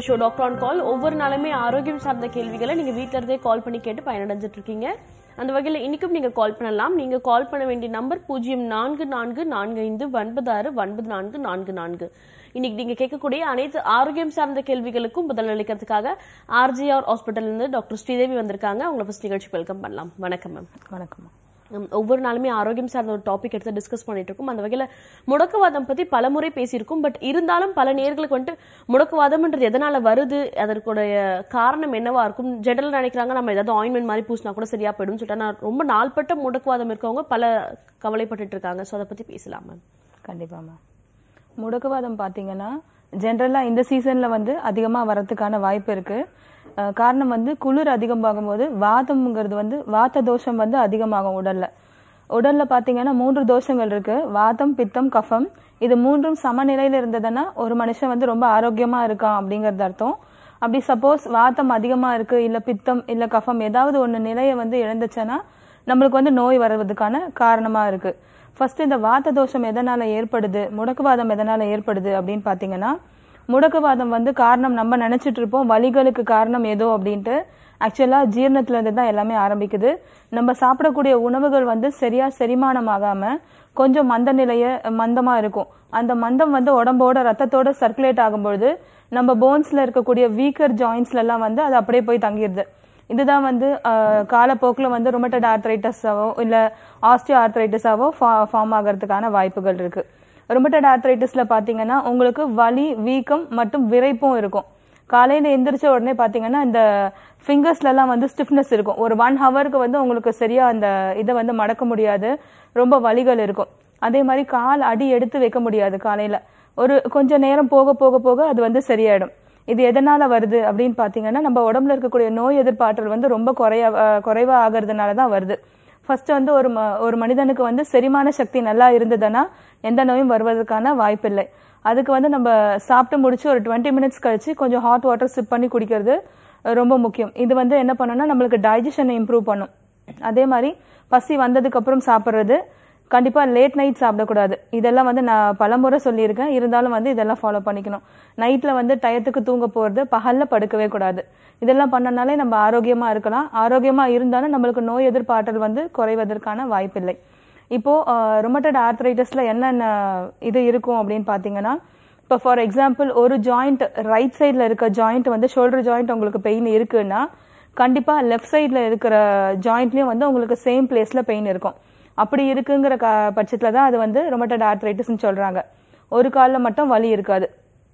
The show doctor on call ஒவ்வொரு நாளுமே ஆரோக்கியம் சார்ந்த கேள்விகளை நீங்க வீட்ல இருந்தே கால் பண்ணி கேட்டு பயனடைஞ்சிட்டு இருக்கீங்க அந்த வகையில் இன்னைக்கும் நீங்க கால் பண்ணலாம் நீங்க கால் பண்ண வேண்டிய நம்பர் பூஜ்ஜியம் நான்கு நான்கு நான்கு ஐந்து ஒன்பது ஆறு ஒன்பது நான்கு நான்கு நான்கு இன்னைக்கு நீங்க கேட்கக்கூடிய அனைத்து ஆரோக்கியம் சார்ந்த கேள்விகளுக்கும் பதில் அளிக்கிறதுக்காக ஆர்ஜிஆர் ஹாஸ்பிட்டல் இருந்து டாக்டர் ஸ்ரீதேவி வந்திருக்காங்க அவங்கள ஃபர்ஸ்ட் நிகழ்ச்சி வெல்கம் பண்ணலாம் வணக்கம் மேம் வணக்கம்மா ஹம், ஒவ்வொரு நாளுமே ஆரோக்கியம் சார்ந்த ஒரு டாபிக் எடுத்து டிஸ்கஸ் பண்ணிட்டு இருக்கோம் அந்த வகையில முடக்குவாதம் பத்தி பல முறை பேசியிருக்கோம் பட் இருந்தாலும் பல நேர்களுக்கு வந்துட்டு முடக்குவாதம்ன்றது எதனால வருது அதற்குடைய காரணம் என்னவா இருக்கும் ஜெனரல் நினைக்கிறாங்க நம்ம ஏதாவது ஆயின்மெண்ட் மாதிரி பூசினா கூட சரியா போயிடும் சொல்லிட்டு ஆனா ரொம்ப நாள்பட்ட முடக்குவாதம் இருக்கவங்க பல கவலைப்பட்டுட்டு இருக்காங்க ஸோ அதை பத்தி பேசலாம் மேம் கண்டிப்பாம்மா முடக்குவாதம் பார்த்தீங்கன்னா ஜென்ரலாக இந்த சீசனில் வந்து அதிகமாக வரதுக்கான வாய்ப்பு இருக்கு அஹ் காரணம் வந்து குளிர் அதிகமாகும் போது வாதம்ங்கிறது வந்து வாத தோஷம் வந்து அதிகமாகும் உடல்ல உடல்ல பார்த்தீங்கன்னா மூன்று தோஷங்கள் இருக்கு வாதம் பித்தம் கஃபம் இது மூன்றும் சமநிலையில் இருந்ததுன்னா ஒரு மனுஷன் வந்து ரொம்ப ஆரோக்கியமா இருக்கான் அப்படிங்கிறது அர்த்தம் அப்படி சப்போஸ் வாதம் அதிகமா இருக்கு இல்ல பித்தம் இல்ல கஃபம் ஏதாவது ஒன்று நிலையை வந்து இழந்துச்சுன்னா நம்மளுக்கு வந்து நோய் வருவதற்கான காரணமா இருக்கு ஃபர்ஸ்ட் இந்த வாத தோஷம் எதனால ஏற்படுது முடக்குவாதம் எதனால ஏற்படுது அப்படின்னு பாத்தீங்கன்னா முடக்குவாதம் வந்து காரணம் நம்ம நினைச்சிட்டு இருப்போம் வலிகளுக்கு காரணம் ஏதோ அப்படின்ட்டு ஆக்சுவலா ஜீரணத்துல இருந்து தான் எல்லாமே ஆரம்பிக்குது நம்ம சாப்பிடக்கூடிய உணவுகள் வந்து சரியா செரிமானம் ஆகாம கொஞ்சம் மந்த நிலைய மந்தமா இருக்கும் அந்த மந்தம் வந்து உடம்போட ரத்தத்தோட சர்க்குலேட் ஆகும்பொழுது நம்ம போன்ஸ்ல இருக்கக்கூடிய வீக்கர் ஜாயின்ஸ்ல எல்லாம் வந்து அது அப்படியே போய் தங்கிடுது இதுதான் வந்து அஹ், காலப்போக்குல வந்து ரொமட்டட் ஆர்த்ரைட்டிஸாவோ இல்ல ஆஸ்டியோ ஆர்த்ரைட்டிஸாவோ ஃபார்ம் ஆகிறதுக்கான வாய்ப்புகள் இருக்கு ரொமட்டட் ஆர்த்ரைட்டிஸ்ல பாத்தீங்கன்னா உங்களுக்கு வலி வீக்கம் மற்றும் விரைப்பும் இருக்கும் காலையில எந்திரிச்ச உடனே பாத்தீங்கன்னா இந்த ஃபிங்கர்ஸ்ல எல்லாம் வந்து ஸ்டிஃப்னஸ் இருக்கும் ஒரு ஒன் ஹவருக்கு வந்து உங்களுக்கு சரியா அந்த இதை வந்து மடக்க முடியாது ரொம்ப வலிகள் இருக்கும் அதே மாதிரி கால் அடி எடுத்து வைக்க முடியாது காலையில ஒரு கொஞ்ச நேரம் போக போக போக அது வந்து சரியாயிடும் இது எதனால வருது அப்படின்னு பாத்தீங்கன்னா நம்ம உடம்புல இருக்கக்கூடிய நோய் எதிர்ப்பாற்றல் வந்து ரொம்ப குறைய அஹ் குறைவா ஆகிறதுனால தான் வருது ஃபர்ஸ்ட் வந்து ஒரு ம- ஒரு மனிதனுக்கு வந்து செரிமான சக்தி நல்லா இருந்ததுன்னா எந்த நோயும் வருவதற்கான வாய்ப்பில்லை அதுக்கு வந்து நம்ம சாப்பிட்டு முடிச்சு ஒரு டுவெண்ட்டி மினிட்ஸ் கழிச்சு கொஞ்சம் ஹாட் வாட்டர் சிப் பண்ணி குடிக்கிறது அஹ் ரொம்ப முக்கியம் இது வந்து என்ன பண்ணும்னா நம்மளுக்கு டைஜஷனை இம்ப்ரூவ் பண்ணும் அதே மாதிரி பசி வந்ததுக்கு அப்புறம் சாப்பிட்றது கண்டிப்பா லேட் நைட் சாப்பிடக்கூடாது இதெல்லாம் வந்து நான் பலமுறை சொல்லியிருக்கேன் இருந்தாலும் வந்து இதெல்லாம் ஃபாலோ பண்ணிக்கணும் நைட்ல வந்து டயத்துக்கு தூங்க போறது பகல்ல படுக்கவே கூடாது இதெல்லாம் பண்ணனாலே நம்ம ஆரோக்கியமா இருக்கலாம் ஆரோக்கியமா இருந்தாலும் நம்மளுக்கு நோய் எதிர்ப்பாற்றல் வந்து குறைவதற்கான வாய்ப்பில்லை இப்போ ரொமட்டட் ஆர்த்ரைட்டிஸ்ல என்னென்ன இது இருக்கும் அப்படின்னு பாத்தீங்கன்னா இப்போ ஃபார் எக்ஸாம்பிள் ஒரு ஜாயிண்ட் ரைட் சைடில் இருக்க ஜாயிண்ட் வந்து ஷோல்டர் ஜாயிண்ட் உங்களுக்கு பெயின் இருக்குன்னா கண்டிப்பா லெஃப்ட் சைடில் இருக்கிற ஜாயிண்ட்லயும் வந்து உங்களுக்கு சேம் பிளேஸ்ல பெயின் இருக்கும் அப்படி இருக்குங்கிற க பட்சத்தில் தான் அது வந்து ரொமட்டட் ஆர்த்ரைட்டிஸ்னு சொல்றாங்க ஒரு காலில் மட்டும் வலி இருக்காது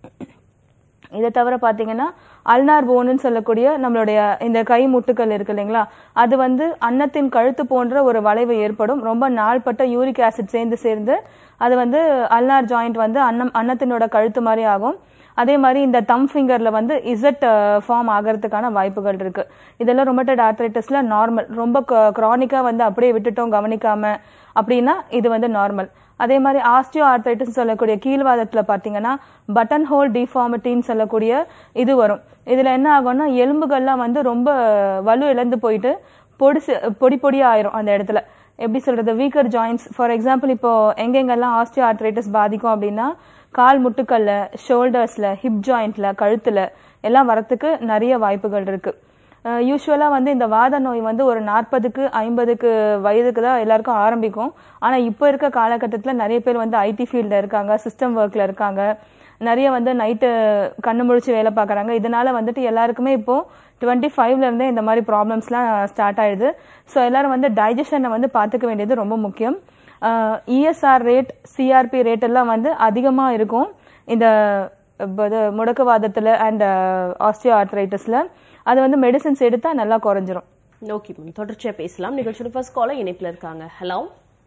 இதை தவிர பார்த்தீங்கன்னா அல்னார் போனுன்னு சொல்லக்கூடிய நம்மளுடைய இந்த கை முட்டுக்கள் இருக்கு இல்லைங்களா அது வந்து அன்னத்தின் கழுத்து போன்ற ஒரு வளைவு ஏற்படும் ரொம்ப நாள்பட்ட யூரிக் ஆசிட் சேர்ந்து சேர்ந்து அது வந்து அல்னார் ஜாயிண்ட் வந்து அன்னம் அன்னத்தினோட கழுத்து மாதிரி ஆகும் அதே மாதிரி இந்த தம் ஃபிங்கர்ல வந்து இசட் ஃபார்ம் ஆகிறதுக்கான வாய்ப்புகள் இருக்கு இதெல்லாம் ரொமட்டட் ஆர்த்ரைட்டிஸ்ல நார்மல் ரொம்ப க்ரானிக்கா வந்து அப்படியே விட்டுட்டோம் கவனிக்காம அப்படின்னா இது வந்து நார்மல் அதே மாதிரி ஆஸ்டியோ ஆர்த்ரைட்டிஸ் சொல்லக்கூடிய கீழ்வாதத்துல பாத்தீங்கன்னா பட்டன் ஹோல் டிஃபார்மிட்டின்னு சொல்லக்கூடிய இது வரும் இதுல என்ன ஆகும்னா எலும்புகள்லாம் வந்து ரொம்ப வலு இழந்து போயிட்டு பொடிசு பொடி பொடியா ஆயிரும் அந்த இடத்துல எப்படி சொல்றது வீக்கர் ஜாயின்ஸ் ஃபார் எக்ஸாம்பிள் இப்போ எங்கெங்கெல்லாம் ஆஸ்டியோ ஆர்த்ரைட்டிஸ் பாதிக்கும் அப்படின்னா கால் முட்டுக்கல்ல ஷோல்டர்ஸ்ல ஹிப் ஜாயிண்ட்ல கழுத்துல எல்லாம் வரத்துக்கு நிறைய வாய்ப்புகள் இருக்கு யூஸ்வலாக வந்து இந்த வாத நோய் வந்து ஒரு நாற்பதுக்கு ஐம்பதுக்கு வயதுக்கு தான் எல்லாருக்கும் ஆரம்பிக்கும் ஆனால் இப்போ இருக்க காலகட்டத்தில் நிறைய பேர் வந்து ஐடி ஃபீல்டில் இருக்காங்க சிஸ்டம் ஒர்க்கில் இருக்காங்க நிறைய வந்து நைட்டு கண்ணு முழிச்சு வேலை பார்க்குறாங்க இதனால வந்துட்டு எல்லாருக்குமே இப்போ டுவெண்ட்டி ஃபைவ்ல இருந்தே இந்த மாதிரி ப்ராப்ளம்ஸ்லாம் ஸ்டார்ட் ஆயிடுது ஸோ எல்லாரும் வந்து டைஜஷனை வந்து பார்த்துக்க வேண்டியது ரொம்ப முக்கியம் இஎஸ்ஆர் ரேட் சிஆர்பி ரேட் எல்லாம் வந்து அதிகமாக இருக்கும் இந்த இப்ப இது முடக்குவாதத்தில் அண்ட் ஆஸ்டியோ ஆர்த்ரைட்டிஸில் அது வந்து மெடிசின்ஸ் எடுத்தா நல்லா குறைஞ்சிரும் ஓகே மேம் தொடர்ச்சியா பேசலாம் நிகழ்ச்சியோட ஃபர்ஸ்ட் காலர் இணைப்புல இருக்காங்க ஹலோ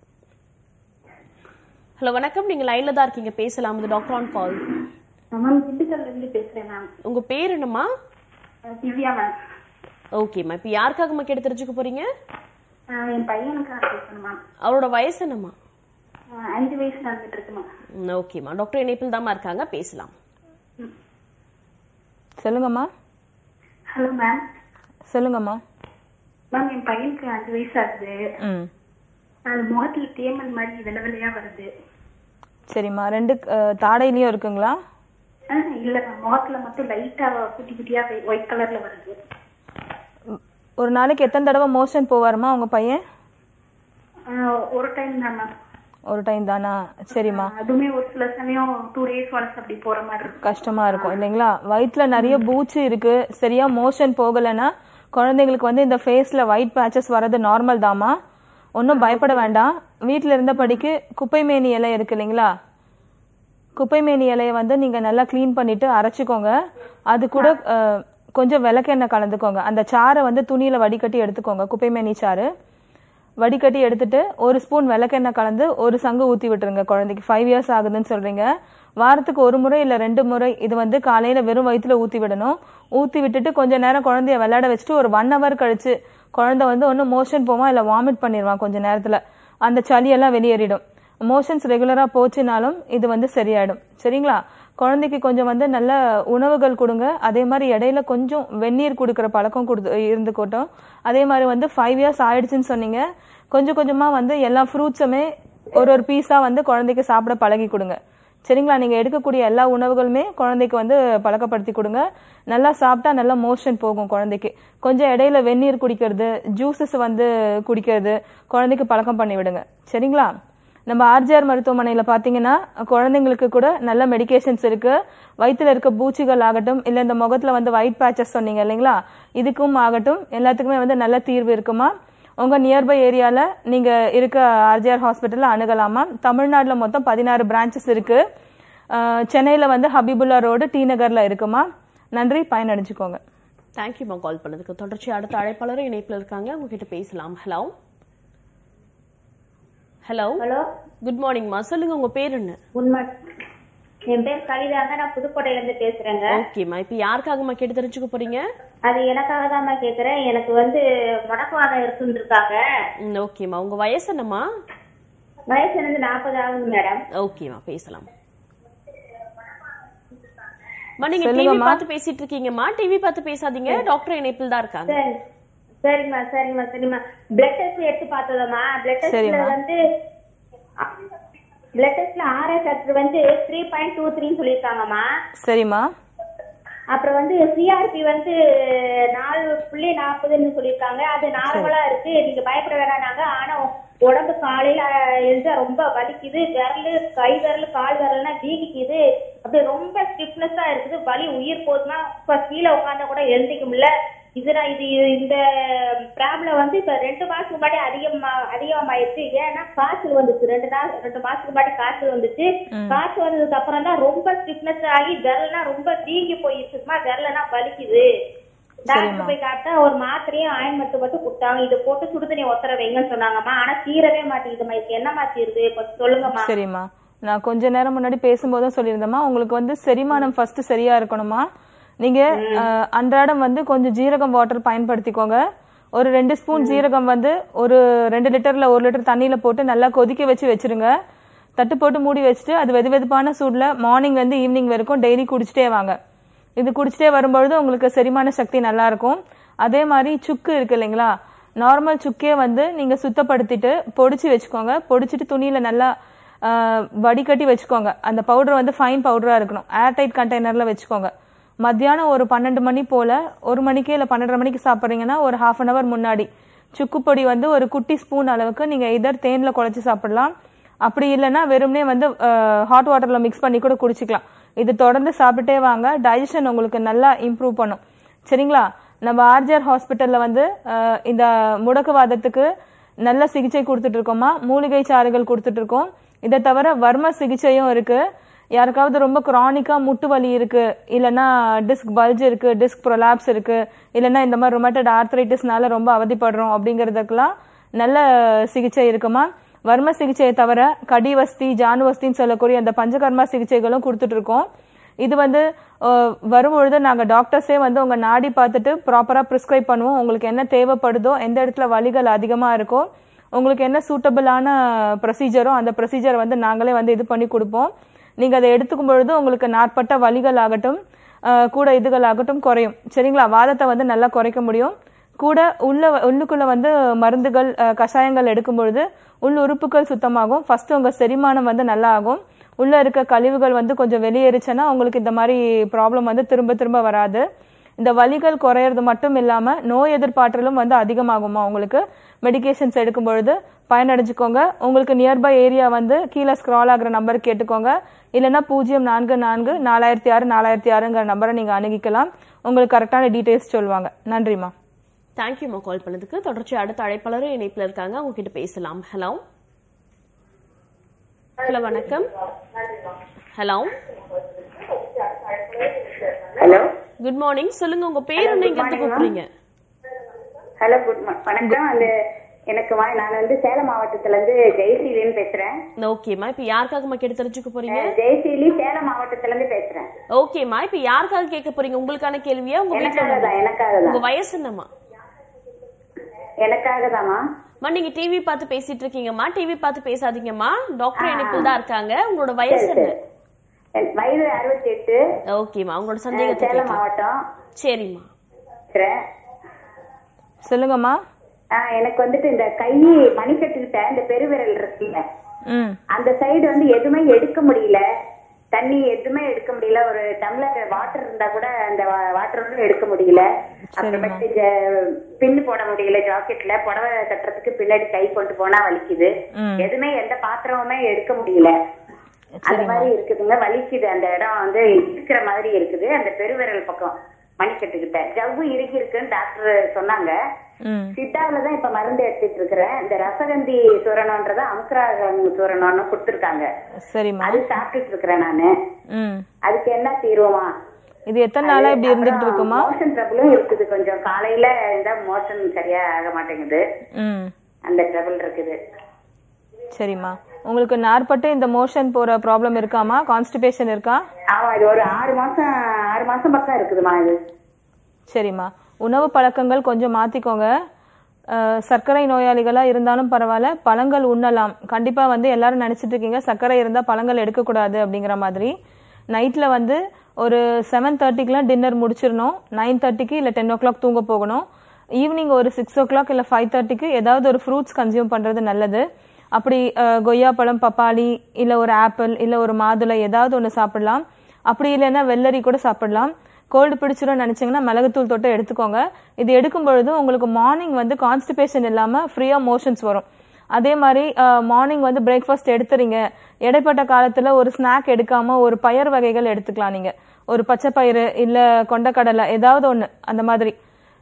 ஹலோ வணக்கம் நீங்க லைன்ல தான் இருக்கீங்க பேசலாம் இது டாக்டர் ஆன் கால் மேம் திண்டுக்கல்ல இருந்து பேசுறேன் மேம் உங்க பேர் என்னம்மா அஹ் திவ்யா மேம் ஓகேம்மா இப்போ யாருக்காகம்மா கேட்டு தெரிஞ்சுக்க போறீங்க அஹ் என் பையனுக்காக பேசணும் மேம் அவரோட வயசு என்னம்மா அஹ் அஞ்சு வயசு நடந்துட்டு இருக்கு மேம் ம், ஓகேம்மா டாக்டர் இணைப்பில் தாம்மா இருக்காங்க பேசலாம் சொல்லுங்கம்மா ஹலோ மேம் சொல்லுங்கம்மா மேம் என் பையனுக்கு அஞ்சு வயசு ஆகுது ம் அது முகத்துல தேமல் மாதிரி வெள்ளை வெள்ளையா வருது சரிம்மா ரெண்டு அஹ், தாடையிலயும் இருக்குங்களா ஆ, இல்ல மேம் முகத்துல மட்டும் லைட்டா குட்டி குட்டியா ஒயிட் கலர்ல வருது ஒரு நாளைக்கு எத்தனை தடவை மோஷன் போவாருமா உங்க பையன் ஆ, ஒரு டைம் தான் மேம் ஒரு டைம் தானா சரிம்மா அதுவுமே ஒரு சில சமயம் டூ டேஸ் ஒன்ஸ் அப்படி போற மாதிரி இருக்கும் கஷ்டமா இருக்கும் இல்லைங்களா வயிற்றுல நிறைய பூச்சி இருக்கு சரியா மோஷன் போகலைன்னா குழந்தைங்களுக்கு வந்து இந்த ஃபேஸ்ல ஒயிட் பேச்சஸ் வர்றது நார்மல் தாம்மா ஒன்றும் பயப்பட வேண்டாம் வீட்டில் இருந்தபடிக்கு குப்பைமேனி இலை இருக்கு இல்லைங்களா குப்பைமேனி இலையை வந்து நீங்க நல்லா க்ளீன் பண்ணிட்டு அரைச்சிக்கோங்க அது கூட அஹ், கொஞ்சம் விளக்கெண்ணெய் கலந்துக்கோங்க அந்த சாறை வந்து துணியில வடிகட்டி எடுத்துக்கோங்க குப்பைமேனி சாறு வடிகட்டி எடுத்துட்டு ஒரு ஸ்பூன் விளக்கெண்ணெய் கலந்து ஒரு சங்கு ஊத்தி விட்டுருங்க குழந்தைக்கு ஃபைவ் இயர்ஸ் ஆகுதுன்னு சொல்றீங்க வாரத்துக்கு ஒரு முறை இல்ல ரெண்டு முறை இது வந்து காலையில வெறும் வயிற்றுல ஊத்தி விடணும் ஊத்தி விட்டுட்டு கொஞ்ச நேரம் குழந்தைய விளையாட வச்சுட்டு ஒரு ஒன் ஹவர் கழிச்சு குழந்தை வந்து ஒன்று மோஷன் போவான் இல்ல வாமிட் பண்ணிடுவான் கொஞ்ச நேரத்துல அந்த சளியெல்லாம் வெளியேறிடும் மோஷன்ஸ் ரெகுலரா போச்சுனாலும் இது வந்து சரியாயிடும் சரிங்களா குழந்தைக்கு கொஞ்சம் வந்து நல்ல உணவுகள் கொடுங்க அதே மாதிரி இடையில கொஞ்சம் வெந்நீர் கொடுக்குற பழக்கம் கொடுத்து இருந்துக்கட்டும் அதே மாதிரி வந்து ஃபைவ் இயர்ஸ் ஆயிடுச்சுன்னு சொன்னீங்க கொஞ்சம் கொஞ்சமா வந்து எல்லா ஃப்ரூட்ஸுமே ஒரு ஒரு பீஸா வந்து குழந்தைக்கு சாப்பிட பழகி கொடுங்க சரிங்களா நீங்க எடுக்கக்கூடிய எல்லா உணவுகளுமே குழந்தைக்கு வந்து பழக்கப்படுத்தி கொடுங்க நல்லா சாப்பிட்டா நல்லா மோஷன் போகும் குழந்தைக்கு கொஞ்சம் இடையில வெந்நீர் குடிக்கிறது ஜூசஸ் வந்து குடிக்கிறது குழந்தைக்கு பழக்கம் பண்ணி விடுங்க சரிங்களா நம்ம ஆர்ஜிஆர் மருத்துவமனையில பாத்தீங்கன்னா குழந்தைங்களுக்கு கூட நல்ல மெடிகேஷன்ஸ் இருக்கு வயித்துல இருக்க பூச்சிகள் ஆகட்டும் இல்ல இந்த முகத்துல வந்து ஒயிட் பேச்சஸ் சொன்னீங்க இல்லைங்களா இதுக்கும் ஆகட்டும் எல்லாத்துக்குமே வந்து நல்ல தீர்வு இருக்குமா உங்க நியர்பை ஏரியால நீங்க இருக்க ஆர்ஜிஆர் ஹாஸ்பிட்டல்ல அணுகலாமா தமிழ்நாட்டுல மொத்தம் பதினாறு பிரான்ச்சஸ் இருக்கு அஹ், சென்னையில வந்து ஹபீபுல்லா ரோடு டி நகர்ல இருக்குமா நன்றி பயனடைஞ்சுக்கோங்க தேங்க்யூமா கால் பண்ணதுக்கு தொடர்ச்சி அடுத்த அழைப்பாளரும் இணைப்பில் இருக்காங்க உங்ககிட்ட பேசலாம் ஹலோ ஹலோ ஹலோ குட் மார்னிங்மா சொல்லுங்க உங்க பேர் என்ன உண்மை என் பேர் கவிதாங்க நான் புதுக்கோட்டையில இருந்து பேசுறேங்க ஓகேம்மா இப்போ யாருக்காகம்மா கேட்டு தெரிஞ்சுக்க போறீங்க அது எனக்காக தான் கேக்குறேன் எனக்கு வந்து முடக்குவாதம் இருக்குன்னு இருக்காங்க ம், ஓகேம்மா உங்க வயசு என்னம்மா வயசு எனக்கு நாற்பது ஆகுது மேடம் ஓகேம்மா பேசலாம் அம்மா, நீங்க டிவி பார்த்து பேசிட்டு இருக்கீங்கம்மா டிவி பார்த்து பேசாதீங்க டாக்டர் இணைப்பில் தான் இருக்காங்க சரி சரிம்மா சரிம்மா சரிம்மா பிளட் டெஸ்ட் எடுத்து பார்த்ததம்மா பிளட் டெஸ்ட்ல சரிம்மா. வந்து பிளட் டெஸ்ட்ல ஆர்எஸ் சர்க்கரை வந்து த்ரீ பாயிண்ட் டூ த்ரீன்னு சொல்லியிருக்காங்கம்மா சரிம்மா அப்புறம் வந்து சிஆர்பி வந்து நாலு புள்ளி நாற்பதுன்னு சொல்லியிருக்காங்க அது நார்மலா இருக்கு நீங்க பயப்பட வேணாங்க ஆனா உடம்பு காலையில எழுந்தா ரொம்ப வலிக்குது விரலு கை விரல் கால் விரல்லாம் வீங்கிக்குது அப்படியே ரொம்ப ஸ்டிஃப்னஸா இருக்குது வலி உயிர் போதுன்னா இப்ப கீழே உட்காந்தா கூட எழுந்திக்க முடியல இதுனா இது இந்த ப்ராப்ளம் வந்து இப்ப ரெண்டு மாசத்துக்கு முன்னாடி அதிகமா அதிகமாயிருச்சு ஏன்னா காய்ச்சல் வந்துச்சு ரெண்டு நாள் ரெண்டு மாசத்துக்கு முன்னாடி காய்ச்சல் வந்துச்சு காய்ச்சல் வந்ததுக்கு அப்புறம் தான் ரொம்ப ஸ்டிஃப்னஸ் ஆகி விரல்லாம் ரொம்ப வீங்கி போயிருச்சுமா விரலாம் வலிக்குது டாக்டர் போய் காட்டா ஒரு மாத்திரையும் ஆயின்மெண்ட் மட்டும் கொடுத்தாங்க இதை போட்டு சுடுதண்ணி ஒத்தர வைங்கன்னு சொன்னாங்கம்மா ஆனா தீரவே மாட்டேங்குதும்மா இதுக்கு என்னம்மா தீருது கொஞ்சம் சொல்லுங்கம்மா சரிம்மா நான் கொஞ்ச நேரம் முன்னாடி பேசும்போதும் சொல்லியிருந்தேம்மா உங்களுக்கு வந்து செரிமானம் ஃபர்ஸ்ட் சரியா இருக்கணுமா நீங்க அஹ், அன்றாடம் வந்து கொஞ்சம் ஜீரகம் வாட்டர் பயன்படுத்திக்கோங்க ஒரு ரெண்டு ஸ்பூன் ஜீரகம் வந்து ஒரு ரெண்டு லிட்டர்ல ஒரு லிட்டர் தண்ணியில போட்டு நல்லா கொதிக்க வச்சு வச்சிருங்க தட்டு போட்டு மூடி வச்சுட்டு அது வெது வெதுப்பான சூட்ல மார்னிங் வந்து ஈவினிங் வரைக்கும் டெய்லி குடிச்சிட்டே வாங்க இது குடிச்சிட்டே வரும்பொழுது உங்களுக்கு செரிமான சக்தி நல்லா இருக்கும் அதே மாதிரி சுக்கு இருக்கு இல்லைங்களா நார்மல் சுக்கே வந்து நீங்க சுத்தப்படுத்திட்டு பொடிச்சு வச்சுக்கோங்க பொடிச்சிட்டு துணியில நல்லா ஆஹ், வடிகட்டி வச்சுக்கோங்க அந்த பவுடர் வந்து ஃபைன் பவுடரா இருக்கணும் ஏர்டைட் கண்டெய்னர்ல வச்சுக்கோங்க மத்தியானம் ஒரு பன்னெண்டு மணி போல ஒரு மணிக்கு இல்ல பன்னெண்டரை மணிக்கு சாப்பிட்றீங்கன்னா ஒரு ஹாஃப் அன் அவர் முன்னாடி சுக்கு பொடி வந்து ஒரு குட்டி ஸ்பூன் அளவுக்கு நீங்க இதர் தேன்ல குழச்சி சாப்பிடலாம் அப்படி இல்லைன்னா வெறுமனே வந்து ஹாட் வாட்டர்ல மிக்ஸ் பண்ணி கூட குடிச்சிக்கலாம் இது தொடர்ந்து சாப்பிட்டே வாங்க டைஜஷன் உங்களுக்கு நல்லா இம்ப்ரூவ் பண்ணும் சரிங்களா நம்ம ஆர்ஜிஆர் ஹாஸ்பிட்டல்ல வந்து அஹ், இந்த முடக்குவாதத்துக்கு நல்ல சிகிச்சை கொடுத்துட்டு இருக்கோமா மூலிகை சாறுகள் கொடுத்துட்டு இருக்கோம் இதை தவிர வர்ம சிகிச்சையும் இருக்கு யாருக்காவது ரொம்ப கிரானிக்கா முட்டு வலி இருக்கு இல்லைன்னா டிஸ்க் பல்ஜ் இருக்கு டிஸ்க் ப்ரொலாப்ஸ் இருக்கு இல்லைன்னா இந்த மாதிரி ரொமேட்டட் ஆர்த்ரைட்டிஸ்னால ரொம்ப அவதிப்படுறோம் அப்படிங்கிறதுக்கெல்லாம் நல்ல சிகிச்சை இருக்குமா வர்ம சிகிச்சையை தவிர கடிவஸ்தி ஜானுவஸ்தின்னு சொல்லக்கூடிய அந்த பஞ்சகர்மா சிகிச்சைகளும் கொடுத்துட்டு இருக்கோம் இது வந்து அஹ், வரும்பொழுது நாங்க டாக்டர்ஸே வந்து உங்க நாடி பார்த்துட்டு ப்ராப்பரா ப்ரிஸ்கிரைப் பண்ணுவோம் உங்களுக்கு என்ன தேவைப்படுதோ எந்த இடத்துல வலிகள் அதிகமா இருக்கோ உங்களுக்கு என்ன சூட்டபிளான ப்ரொசீஜரோ அந்த ப்ரொசீஜர் வந்து நாங்களே வந்து இது பண்ணி கொடுப்போம் நீங்க அதை எடுத்துக்கும் பொழுது உங்களுக்கு நாட்பட்ட வலிகள் ஆகட்டும் அஹ், கூட இதுகள் ஆகட்டும் குறையும் சரிங்களா வாதத்தை வந்து நல்லா குறைக்க முடியும் கூட உள்ள உள்ளுக்குள்ள வந்து மருந்துகள் அஹ், கஷாயங்கள் எடுக்கும் பொழுது உள் உறுப்புகள் சுத்தமாகும் ஃபர்ஸ்ட் உங்க செரிமானம் வந்து நல்லா ஆகும் உள்ள இருக்க கழிவுகள் வந்து கொஞ்சம் வெளியேறுச்சுன்னா உங்களுக்கு இந்த மாதிரி ப்ராப்ளம் வந்து திரும்ப திரும்ப வராது இந்த வலிகள் குறையிறது மட்டும் இல்லாம நோய் எதிர்ப்பாற்றலும் வந்து அதிகமாகுமா உங்களுக்கு மெடிகேஷன்ஸ் எடுக்கும் பொழுது பயனடைஞ்சுக்கோங்க உங்களுக்கு நியர்பை ஏரியா வந்து கீழே ஸ்க்ரால் ஆகுற நம்பருக்கு கேட்டுக்கோங்க இல்லைன்னா பூஜ்ஜியம் நான்கு நான்கு நாலாயிரத்தி ஆறு நாலாயிரத்தி ஆறுங்கிற நம்பரை நீங்க அணுகிக்கலாம் உங்களுக்கு கரெக்டான டீடைல்ஸ் சொல்லுவாங்க நன்றிம்மா தேங்க்யூம்மா கால் பண்ணதுக்கு தொடர்ச்சி அடுத்த அழைப்பாளரும் இணைப்புல இருக்காங்க அவங்க கிட்ட பேசலாம் ஹலோ ஹலோ வணக்கம் ஹலோ ஹலோ குட் மார்னிங் சொல்லுங்க உங்க பேர் என்ன இங்க இருந்து கூப்பிடுறீங்க ஹலோ குட் வணக்கம் அந்த எனக்கு வா- நான் வந்து சேலம் மாவட்டத்துல இருந்து ஜெயசீலின்னு பேசுறேன் ஓகேம்மா இப்ப யாருக்காகம்மா கேட்டு தெரிஞ்சுக்க போறீங்க ஜெயசீலி சேலம் மாவட்டத்துல இருந்து பேசுறேன் ஓகேம்மா இப்ப யாருக்காக கேட்க போறீங்க உங்களுக்கான கேள்வியா உங்க வீட்டுல எனக்காக தான் உள்ளவங்க? எனக்காக உங்க தான் வயசு என்னம்மா எனக்காக தாம்மா அம்மா நீங்க டிவி பார்த்து பேசிட்டு இருக்கீங்கம்மா டிவி பார்த்து பேசாதீங்கம்மா டாக்டர் இணைப்பில் தான் இருக்காங்க உங்களோட வயசு என்ன என் வயது அறுபத்தி எட்டு ஓகேம்மா உங்களோட சந்தேகத்தை சேலம் கேட்கலாம் மாவட்டம் சரிம்மா பேசுறேன் சொல்லுங்கம்மா ஆ, எனக்கு வந்துட்டு இந்த கை மணிக்கட்டுக்கிட்ட இந்த பெருவிரல் இருக்குல்ல ம் அந்த சைடு வந்து எதுவுமே எடுக்க முடியல தண்ணி எதுவுமே எடுக்க முடியல ஒரு டம்ளர் வாட்டர் இருந்தா கூட அந்த வாட்டர் எடுக்க முடியல அப்புறமேட்டு ஜ- பின்னு போட முடியல ஜாக்கெட்ல புடவை கட்டுறதுக்கு பின்னாடி கை கொண்டு போனா வலிக்குது எதுவுமே எந்த பாத்திரமுமே எடுக்க முடியல அந்த மாதிரி இருக்குதுங்க வலிக்குது அந்த இடம் வந்து இருக்கிற மாதிரி இருக்குது அந்த பெருவிரல் பக்கம் மணிக்கட்டுக்கிட்ட ஜவ்வு இறுகி இருக்குன்னு டாக்டர் சொன்னாங்க ம் சித்தாவில தான் இப்ப மருந்து எடுத்துட்டு இருக்கிறேன் இந்த ரசகந்தி சூரணன்றத அமுக்கராகம் சூரணம்னு கொடுத்துருக்காங்க சரிம்மா அது சாப்பிட்டுட்டு இருக்கிறேன் நானு ம் அதுக்கு என்ன தீர்வுமா இது எத்தனை நாளா இப்படி இருந்துகிட்டு இருக்குமா மோஷன் ட்ரபிளும் இருக்குது கொஞ்சம் காலையில இருந்தா மோஷன் சரியா ஆக மாட்டேங்குது ம் அந்த ட்ரபிள் இருக்குது சரிம்மா உங்களுக்கு நார்பட்டு இந்த மோஷன் போற ப்ராப்ளம் இருக்காமா கான்ஸ்டிபேஷன் இருக்கா ஆமா இது ஒரு ஆறு மாசம் ஆறு மாசம் பக்கம் இருக்குதுமா இது சரிம்மா உணவு பழக்கங்கள் கொஞ்சம் மாத்திக்கோங்க அஹ், சர்க்கரை நோயாளிகளா இருந்தாலும் பரவாயில்ல பழங்கள் உண்ணலாம் கண்டிப்பா வந்து எல்லாரும் நினைச்சிட்டு இருக்கீங்க சர்க்கரை இருந்தா பழங்கள் எடுக்கக்கூடாது அப்படிங்கிற மாதிரி நைட்ல வந்து ஒரு செவன் தேர்ட்டிக்குலாம் டின்னர் முடிச்சிடணும் நைன் தேர்ட்டிக்கு இல்லை டென் ஓ கிளாக் தூங்க போகணும் ஈவினிங் ஒரு சிக்ஸ் ஓ கிளாக் இல்லை ஃபைவ் தேர்ட்டிக்கு ஏதாவது ஒரு ஃப்ரூட்ஸ் கன்சியூம் பண்றது நல்லது அப்படி அஹ், கொய்யாப்பழம் பப்பாளி இல்லை ஒரு ஆப்பிள் இல்லை ஒரு மாதுளை ஏதாவது ஒன்று சாப்பிடலாம் அப்படி இல்லைன்னா வெள்ளரி கூட சாப்பிடலாம் கோல்டு பிடிச்சிரும் நினைச்சீங்கன்னா மிளகுத்தூள் தொட்டு எடுத்துக்கோங்க இது எடுக்கும் பொழுது உங்களுக்கு மார்னிங் வந்து கான்ஸ்டிபேஷன் இல்லாம ஃப்ரீயா மோஷன்ஸ் வரும் அதே மாதிரி மார்னிங் வந்து பிரேக்ஃபாஸ்ட் எடுத்துறீங்க இடைப்பட்ட காலத்துல ஒரு ஸ்நாக் எடுக்காம ஒரு பயறு வகைகள் எடுத்துக்கலாம் நீங்க ஒரு பச்சை பயிறு இல்ல கொண்டக்கடலை ஏதாவது ஒண்ணு அந்த மாதிரி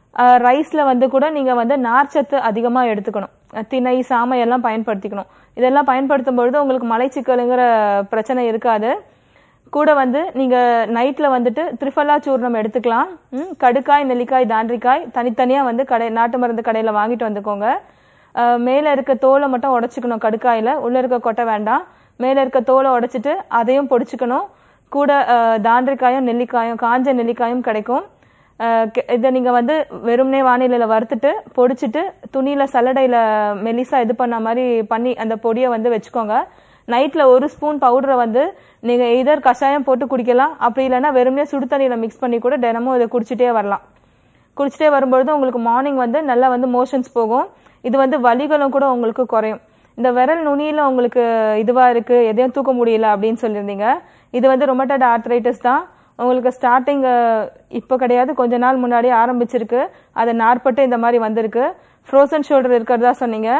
ரைஸ்ல வந்து கூட நீங்க வந்து நார்ச்சத்து அதிகமா எடுத்துக்கணும் அஹ் திணை சாமை எல்லாம் பயன்படுத்திக்கணும் இதெல்லாம் பயன்படுத்தும் பொழுது உங்களுக்கு மலைச்சிக்கலுங்கிற பிரச்சனை இருக்காது கூட வந்து நீங்க நைட்ல வந்துட்டு திரிஃபலா சூர்ணம் எடுத்துக்கலாம் ம், கடுக்காய் நெல்லிக்காய் தாண்டிக்காய் தனித்தனியா வந்து கடை நாட்டு மருந்து கடையில வாங்கிட்டு வந்துக்கோங்க அஹ், மேல இருக்க தோலை மட்டும் உடைச்சுக்கணும் கடுக்காயில உள்ள இருக்க கொட்டை வேண்டாம் மேல இருக்க தோலை உடைச்சிட்டு அதையும் பொடிச்சுக்கணும் கூட அஹ், தாண்டிக்காயும் நெல்லிக்காயும் காஞ்ச நெல்லிக்காயும் கிடைக்கும் அஹ், கெ- இதை நீங்க வந்து வெறுமனே வானிலையில வறுத்துட்டு பொடிச்சிட்டு துணியில சல்லடையில மெலிசா இது பண்ண மாதிரி பண்ணி அந்த பொடியை வந்து வச்சுக்கோங்க நைட்ல ஒரு ஸ்பூன் பவுடரை வந்து நீங்க எதர் கஷாயம் போட்டு குடிக்கலாம் அப்படி இல்லைன்னா வெறுமனே சுடு தண்ணியில மிக்ஸ் பண்ணி கூட தினமும் இதை குடிச்சிட்டே வரலாம் குடிச்சிட்டே வரும்பொழுது உங்களுக்கு மார்னிங் வந்து நல்லா வந்து மோஷன்ஸ் போகும் இது வந்து வலிகளும் கூட உங்களுக்கு குறையும் இந்த விரல் நுனியில உங்களுக்கு இதுவா இருக்கு எதையும் தூக்க முடியல அப்படின்னு சொல்லியிருந்தீங்க இது வந்து ரொமட்டட் ஆர்த்ரைட்டிஸ் தான் உங்களுக்கு ஸ்டார்டிங் இப்போ கிடையாது கொஞ்ச நாள் முன்னாடி ஆரம்பிச்சிருக்கு அது நார்பட்டு இந்த மாதிரி வந்திருக்கு ஃப்ரோசன் ஷோல்டர் இருக்கிறதா சொன்னீங்க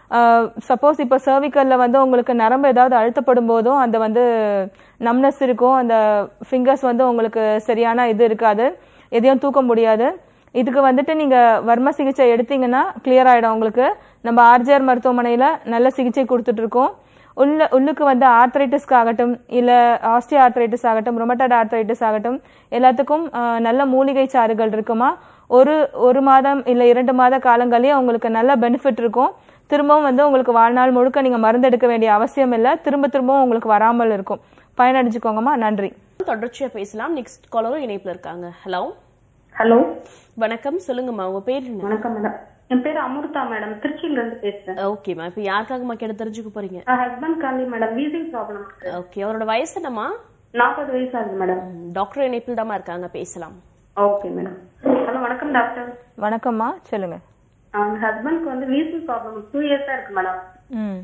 சப்போஸ் இப்போ சர்விக்கல்ல வந்து உங்களுக்கு நரம்பு ஏதாவது அழுத்தப்படும் போதும் அந்த வந்து நம்னஸ் இருக்கும் அந்த ஃபிங்கர்ஸ் வந்து உங்களுக்கு சரியான இது இருக்காது எதையும் தூக்க முடியாது இதுக்கு வந்துட்டு நீங்க வர்ம சிகிச்சை எடுத்தீங்கன்னா கிளியர் ஆயிடும் உங்களுக்கு நம்ம ஆர்ஜிஆர் மருத்துவமனையில நல்ல சிகிச்சை கொடுத்துட்டு இருக்கோம் உள்ள உள்ளுக்கு வந்து ஆர்த்ரைட்டிஸ்க்கு ஆகட்டும் இல்ல ஆஸ்டியோ ஆர்த்ரைட்டிஸ் ஆகட்டும் ரொமட்டட் ஆர்த்ரைட்டிஸ் ஆகட்டும் எல்லாத்துக்கும் அஹ், நல்ல மூலிகை சாறுகள் இருக்குமா ஒரு ஒரு மாதம் இல்ல இரண்டு மாத காலங்களையும் உங்களுக்கு நல்ல பெனிஃபிட் இருக்கும் திரும்பவும் வந்து உங்களுக்கு வாழ்நாள் முழுக்க நீங்க மருந்து எடுக்க வேண்டிய அவசியம் இல்லை திரும்ப திரும்பவும் உங்களுக்கு வராமல் இருக்கும் பயனடைஞ்சுக்கோங்கம்மா நன்றி தொடர்ச்சியா பேசலாம் நெக்ஸ்ட் காலரும் இணைப்புல இருக்காங்க ஹலோ ஹலோ வணக்கம் சொல்லுங்கம்மா உங்க பேர் என்ன வணக்கம் மேடம் என் பேர் அமிர்தா மேடம் திருச்சியில இருந்து பேசுறேன் ஓகேம்மா இப்ப யாருக்காகம்மா கேட்டு தெரிஞ்சுக்க போறீங்க husband Kanthi madam wheezing problem இருக்கு ஓகே அவரோட வயசு என்னம்மா நாற்பது வயசு ஆகுது மேடம் டாக்டர் இணைப்பில் தாம்மா இருக்காங்க பேசலாம் ஓகே மேடம் ஹலோ வணக்கம் டாக்டர் வணக்கம்மா சொல்லுங்க அவங்க ஹஸ்பண்ட்க்கு வந்து வீசிங் ப்ராப்ளம் டூ இயர்ஸா இருக்கு மேடம் ம்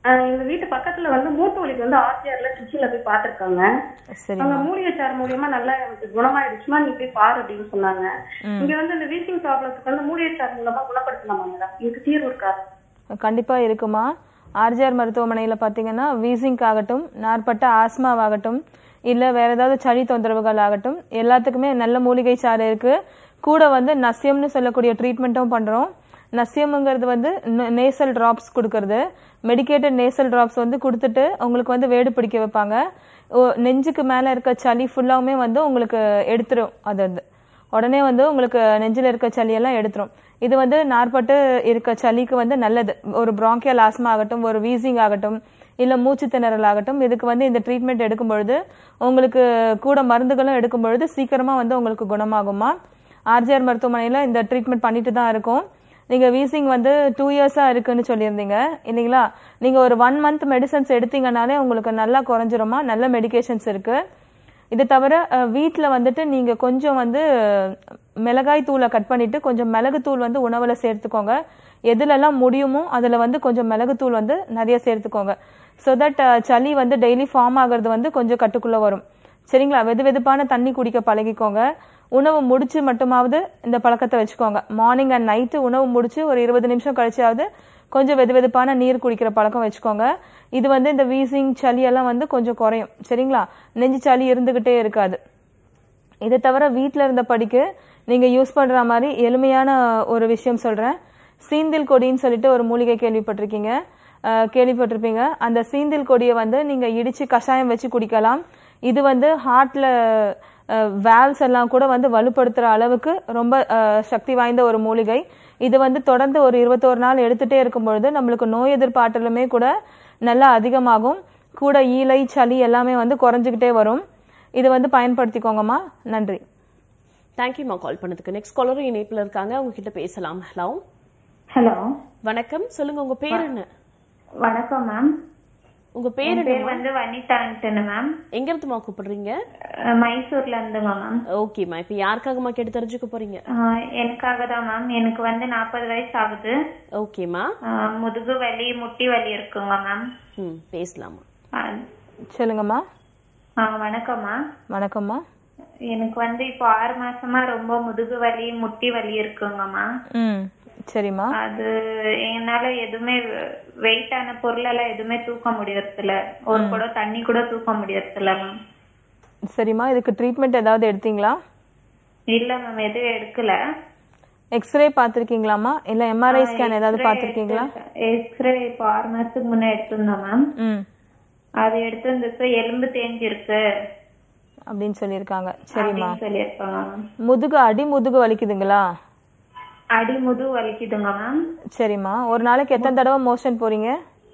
ஆஹ் எங்க வீட்டு பக்கத்துல வந்து மூட்டு வலிக்கு வந்து ஆர்டிஆர்ல திருச்சியில போய் பாத்திருக்காங்க சரிம்மா அங்க மூலிகை சார் மூலியமா நல்லா எனக்கு குணமாயிடுச்சுமா நீ போய் பாரு அப்படின்னு சொன்னாங்க இங்க வந்து இந்த வீசிங் ப்ராப்ளத்துக்கு வந்து மூலிகை சார் மூலமா குணப்படுத்தலாமா மேடம் இதுக்கு தீர்வு இருக்கா கண்டிப்பா இருக்குமா ஆர்ஜிஆர் மருத்துவமனையில் பார்த்தீங்கன்னா வீசிங்க் ஆகட்டும் நார்பட்ட ஆஸ்மாவாகட்டும் இல்லை வேற ஏதாவது சளி தொந்தரவுகள் ஆகட்டும் எல்லாத்துக்குமே நல்ல மூலிகை சாறு இருக்கு கூட வந்து நசியம்னு சொல்லக்கூடிய ட்ரீட்மெண்ட்டும் பண்றோம் நசியம்ங்கிறது வந்து நேசல் டிராப்ஸ் கொடுக்கறது மெடிக்கேட்டட் நேசல் டிராப்ஸ் வந்து கொடுத்துட்டு உங்களுக்கு வந்து வேடு பிடிக்க வைப்பாங்க ஓ- நெஞ்சுக்கு மேலே இருக்க சளி ஃபுல்லாவுமே வந்து உங்களுக்கு எடுத்துரும் அது அது உடனே வந்து உங்களுக்கு நெஞ்சில் இருக்க சளியெல்லாம் எடுத்துரும் இது வந்து நார்பட்டு இருக்க சளிக்கு வந்து நல்லது ஒரு bronchial ஆஸ்மா ஆகட்டும் ஒரு வீசிங் ஆகட்டும் இல்லை மூச்சு திணறல் ஆகட்டும் இதுக்கு வந்து இந்த ட்ரீட்மெண்ட் எடுக்கும் பொழுது உங்களுக்கு கூட மருந்துகளும் எடுக்கும் பொழுது சீக்கிரமாக வந்து உங்களுக்கு குணமாகுமா ஆர்ஜிஆர் மருத்துவமனையில் இந்த ட்ரீட்மெண்ட் பண்ணிட்டு தான் இருக்கோம் நீங்கள் வீசிங் வந்து டூ இயர்ஸாக இருக்குன்னு சொல்லியிருந்தீங்க இல்லைங்களா நீங்கள் ஒரு ஒன் மந்த் மெடிசன்ஸ் எடுத்தீங்கனாலே உங்களுக்கு நல்லா குறைஞ்சிருமா நல்ல மெடிகேஷன்ஸ் இருக்குது இது தவிர வீட்டில் வந்துட்டு நீங்கள் கொஞ்சம் வந்து மிளகாய் தூளை கட் பண்ணிட்டு கொஞ்சம் மிளகுத்தூள் வந்து உணவில் சேர்த்துக்கோங்க எதுலெல்லாம் முடியுமோ அதில் வந்து கொஞ்சம் மிளகுத்தூள் வந்து நிறைய சேர்த்துக்கோங்க ஸோ தட் சளி வந்து டெய்லி ஃபார்ம் ஆகிறது வந்து கொஞ்சம் கட்டுக்குள்ளே வரும் சரிங்களா வெது வெதுப்பான தண்ணி குடிக்க பழகிக்கோங்க உணவு முடிச்சு மட்டுமாவது இந்த பழக்கத்தை வச்சுக்கோங்க மார்னிங் அண்ட் நைட்டு உணவு முடிச்சு ஒரு இருபது நிமிஷம் கழிச்சாவது கொஞ்சம் வெது வெதுப்பான நீர் குடிக்கிற பழக்கம் வச்சுக்கோங்க இது வந்து இந்த வீசிங் சளி எல்லாம் வந்து கொஞ்சம் குறையும் சரிங்களா நெஞ்சு சளி இருந்துகிட்டே இருக்காது இதை தவிர வீட்டில் இருந்த படிக்கு நீங்கள் யூஸ் பண்ணுற மாதிரி எளிமையான ஒரு விஷயம் சொல்கிறேன் சீந்தில் கொடின்னு சொல்லிட்டு ஒரு மூலிகை கேள்விப்பட்டிருக்கீங்க அஹ், கேள்விப்பட்டிருப்பீங்க அந்த சீந்தில் கொடியை வந்து நீங்கள் இடித்து கஷாயம் வச்சு குடிக்கலாம் இது வந்து ஹார்ட்டில் வேல்ஸ் எல்லாம் கூட வந்து வலுப்படுத்துகிற அளவுக்கு ரொம்ப அஹ், சக்தி வாய்ந்த ஒரு மூலிகை இது வந்து தொடர்ந்து ஒரு இருபத்தோரு நாள் எடுத்துகிட்டே இருக்கும் பொழுது நம்மளுக்கு நோய் எதிர்ப்பாற்றலுமே கூட நல்லா அதிகமாகும் கூட ஈலை சளி எல்லாமே வந்து குறைஞ்சிக்கிட்டே வரும் இது வந்து பயன்படுத்திக்கோங்கம்மா நன்றி தேங்க்யூம்மா கால் பண்ணதுக்கு நெக்ஸ்ட் காலரும் இணைப்புல இருக்காங்க அவங்க கிட்ட பேசலாம் ஹலோ ஹலோ வணக்கம் சொல்லுங்க உங்க பேர் என்ன வணக்கம் மேம் உங்க பேர் என் பேர் என்ன வந்து வனிதான்ட்டுன்னு மேம் எங்க இருந்துமா கூப்பிடுறீங்க அஹ் மைசூர்ல இருந்துங்க மேம் ஓகேம்மா இப்போ யாருக்காகம்மா கேட்டு தெரிஞ்சுக்க போறீங்க அஹ் எனக்காக தான் மேம் எனக்கு வந்து நாற்பது வயசு ஆகுது ஓகேம்மா அஹ் முதுகு வலி முட்டி வலி இருக்குங்க மேம் ம் பேசலாமா அஹ் சொல்லுங்கம்மா அஹ் வணக்கம்மா வணக்கம்மா எனக்கு வந்து இப்போ ஆறு மாசமா ரொம்ப முதுகு வலி முட்டி வலி இருக்குங்கம்மா ம் சரிம்மா அது என்னால எதுவுமே வெயிட்டான பொருள் எல்லாம் எதுவுமே தூக்க முடியறதில்ல ஒரு குடம் தண்ணி கூட தூக்க முடியறதில்ல மேம் சரிம்மா இதுக்கு ட்ரீட்மெண்ட் ஏதாவது எடுத்தீங்களா இல்ல மேம் எதுவும் எடுக்கல எக்ஸ்ரே பார்த்துருக்கீங்களாம்மா இல்லை எம்ஆர்ஐ ஸ்கேன் ஏதாவது பார்த்துருக்கீங்களா எக்ஸ்ரே இப்போ ஆறு மாசத்துக்கு முன்ன எடுத்திருந்தோம் மேம் ம் அது எடுத்திருந்தப்ப எலும்பு தேஞ்சிருக்கு அப்படின்னு சொல்லியிருக்காங்க சரிம்மா அப்படின்னு சொல்லியிருக்காங்க மேம் முதுகு அடி முதுகு வலிக்குதுங்களா அடி முது வலிக்குதுங்க மேம் சரிம்மா ஒரு நாளைக்கு எத்தனை தடவை மோஷன் போறீங்க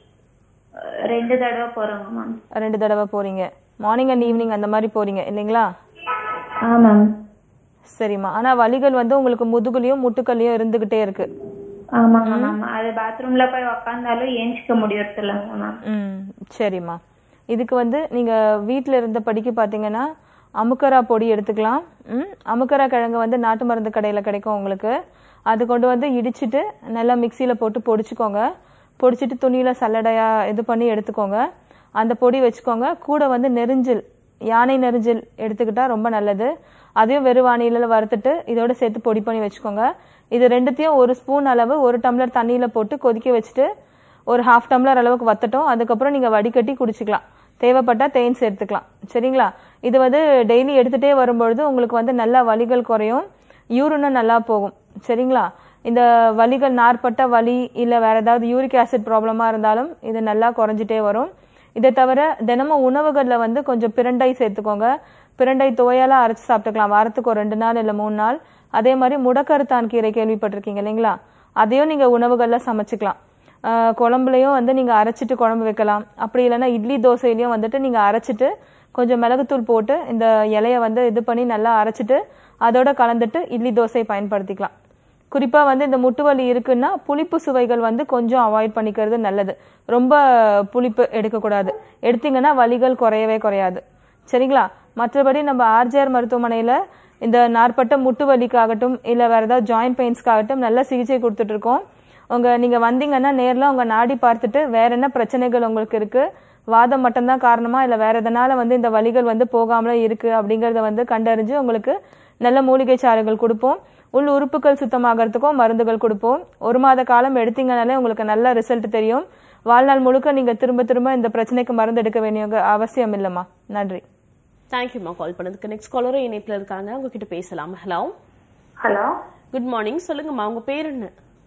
ரெண்டு தடவை போறோங்க மேம் ரெண்டு தடவை போறீங்க மார்னிங் அண்ட் ஈவினிங் அந்த மாதிரி போறீங்க இல்லைங்களா ஆ மேம் சரிம்மா ஆனா வலிகள் வந்து உங்களுக்கு முதுகுலயும் முட்டுக்கல்லையும் இருந்துகிட்டே இருக்கு ஆமாங்க மேம் அது பாத்ரூம்ல போய் உக்காந்தாலும் ஏஞ்சிக்க முடியறதில்லங்க மேம் ம் சரிம்மா இதுக்கு வந்து நீங்க வீட்டில் இருந்த படிக்கு பார்த்தீங்கன்னா அமுக்கரா பொடி எடுத்துக்கலாம் ம் அமுக்கரா கிழங்கு வந்து நாட்டு மருந்து கடையில் கிடைக்கும் உங்களுக்கு அது கொண்டு வந்து இடிச்சிட்டு நல்லா மிக்சியில் போட்டு பொடிச்சுக்கோங்க பொடிச்சிட்டு துணியில் சல்லடையா இது பண்ணி எடுத்துக்கோங்க அந்த பொடி வச்சுக்கோங்க கூட வந்து நெரிஞ்சில் யானை நெரிஞ்சில் எடுத்துக்கிட்டா ரொம்ப நல்லது அதையும் வெறும் வானிலையில் வறுத்துட்டு இதோட சேர்த்து பொடி பண்ணி வச்சுக்கோங்க இது ரெண்டுத்தையும் ஒரு ஸ்பூன் அளவு ஒரு டம்ளர் தண்ணியில் போட்டு கொதிக்க வச்சுட்டு ஒரு ஹாஃப் டம்ளர் அளவுக்கு வத்தட்டும் அதுக்கப்புறம் நீங்கள் வடிகட்டி குடிச்சிக்கலாம் தேவைப்பட்டா தேன் சேர்த்துக்கலாம் சரிங்களா இது வந்து டெய்லி எடுத்துகிட்டே வரும்பொழுது உங்களுக்கு வந்து நல்லா வலிகள் குறையும் யூரினும் நல்லா போகும் சரிங்களா இந்த வலிகள் நார்பட்ட வலி இல்லை வேற ஏதாவது யூரிக் ஆசிட் ப்ராப்ளமாக இருந்தாலும் இது நல்லா குறைஞ்சிட்டே வரும் இதை தவிர தினமும் உணவுகளில் வந்து கொஞ்சம் பிரண்டை சேர்த்துக்கோங்க பிரண்டை துவையெல்லாம் அரைச்சு சாப்பிட்டுக்கலாம் வாரத்துக்கு ஒரு ரெண்டு நாள் இல்லை மூணு நாள் அதே மாதிரி முடக்கருத்தான் கீரை கேள்விப்பட்டிருக்கீங்க இல்லைங்களா அதையும் நீங்கள் உணவுகளில் சமைச்சிக்கலாம் ஆஹ் குழம்புலையும் வந்து நீங்கள் அரைச்சிட்டு குழம்பு வைக்கலாம் அப்படி இல்லைன்னா இட்லி தோசையிலையும் வந்துட்டு நீங்கள் அரைச்சிட்டு கொஞ்சம் மிளகுத்தூள் போட்டு இந்த இலைய வந்து இது பண்ணி நல்லா அரைச்சிட்டு அதோட கலந்துட்டு இட்லி தோசை பயன்படுத்திக்கலாம் குறிப்பாக வந்து இந்த முட்டு வலி இருக்குன்னா புளிப்பு சுவைகள் வந்து கொஞ்சம் அவாய்ட் பண்ணிக்கிறது நல்லது ரொம்ப புளிப்பு எடுக்கக்கூடாது எடுத்தீங்கன்னா வலிகள் குறையவே குறையாது சரிங்களா மற்றபடி நம்ம ஆர்ஜிஆர் மருத்துவமனையில் இந்த நாற்பட்ட முட்டு வலிக்காகட்டும் இல்லை வேற ஏதாவது ஜாயிண்ட் பெயின்ஸ்க்காகட்டும் நல்ல சிகிச்சை கொடுத்துட்டு இருக்கோம் உங்க நீங்க வந்தீங்கன்னா நேர்ல உங்க நாடி பார்த்துட்டு வேற என்ன பிரச்சனைகள் உங்களுக்கு இருக்கு வாதம் மட்டும்தான் காரணமா இல்ல வேற எதனால வந்து இந்த வலிகள் வந்து போகாமலே இருக்கு அப்படிங்கறத வந்து கண்டறிஞ்சு உங்களுக்கு நல்ல மூலிகை சாறுகள் கொடுப்போம் உள் உறுப்புகள் சுத்தமாகறதுக்கும் மருந்துகள் கொடுப்போம் ஒரு மாத காலம் எடுத்தீங்கனாலே உங்களுக்கு நல்ல ரிசல்ட் தெரியும் வாழ்நாள் முழுக்க நீங்க திரும்ப திரும்ப இந்த பிரச்சனைக்கு மருந்து எடுக்க வேண்டிய அவசியம் இல்லைம்மா நன்றி தேங்க்யூம்மா கால் பண்ணதுக்கு நெக்ஸ்ட் காலரும் இணைப்புல இருக்காங்க உங்ககிட்ட பேசலாம் ஹலோ ஹலோ குட் மார்னிங் சொல்லுங்கம்மா உங்க பேர் என்ன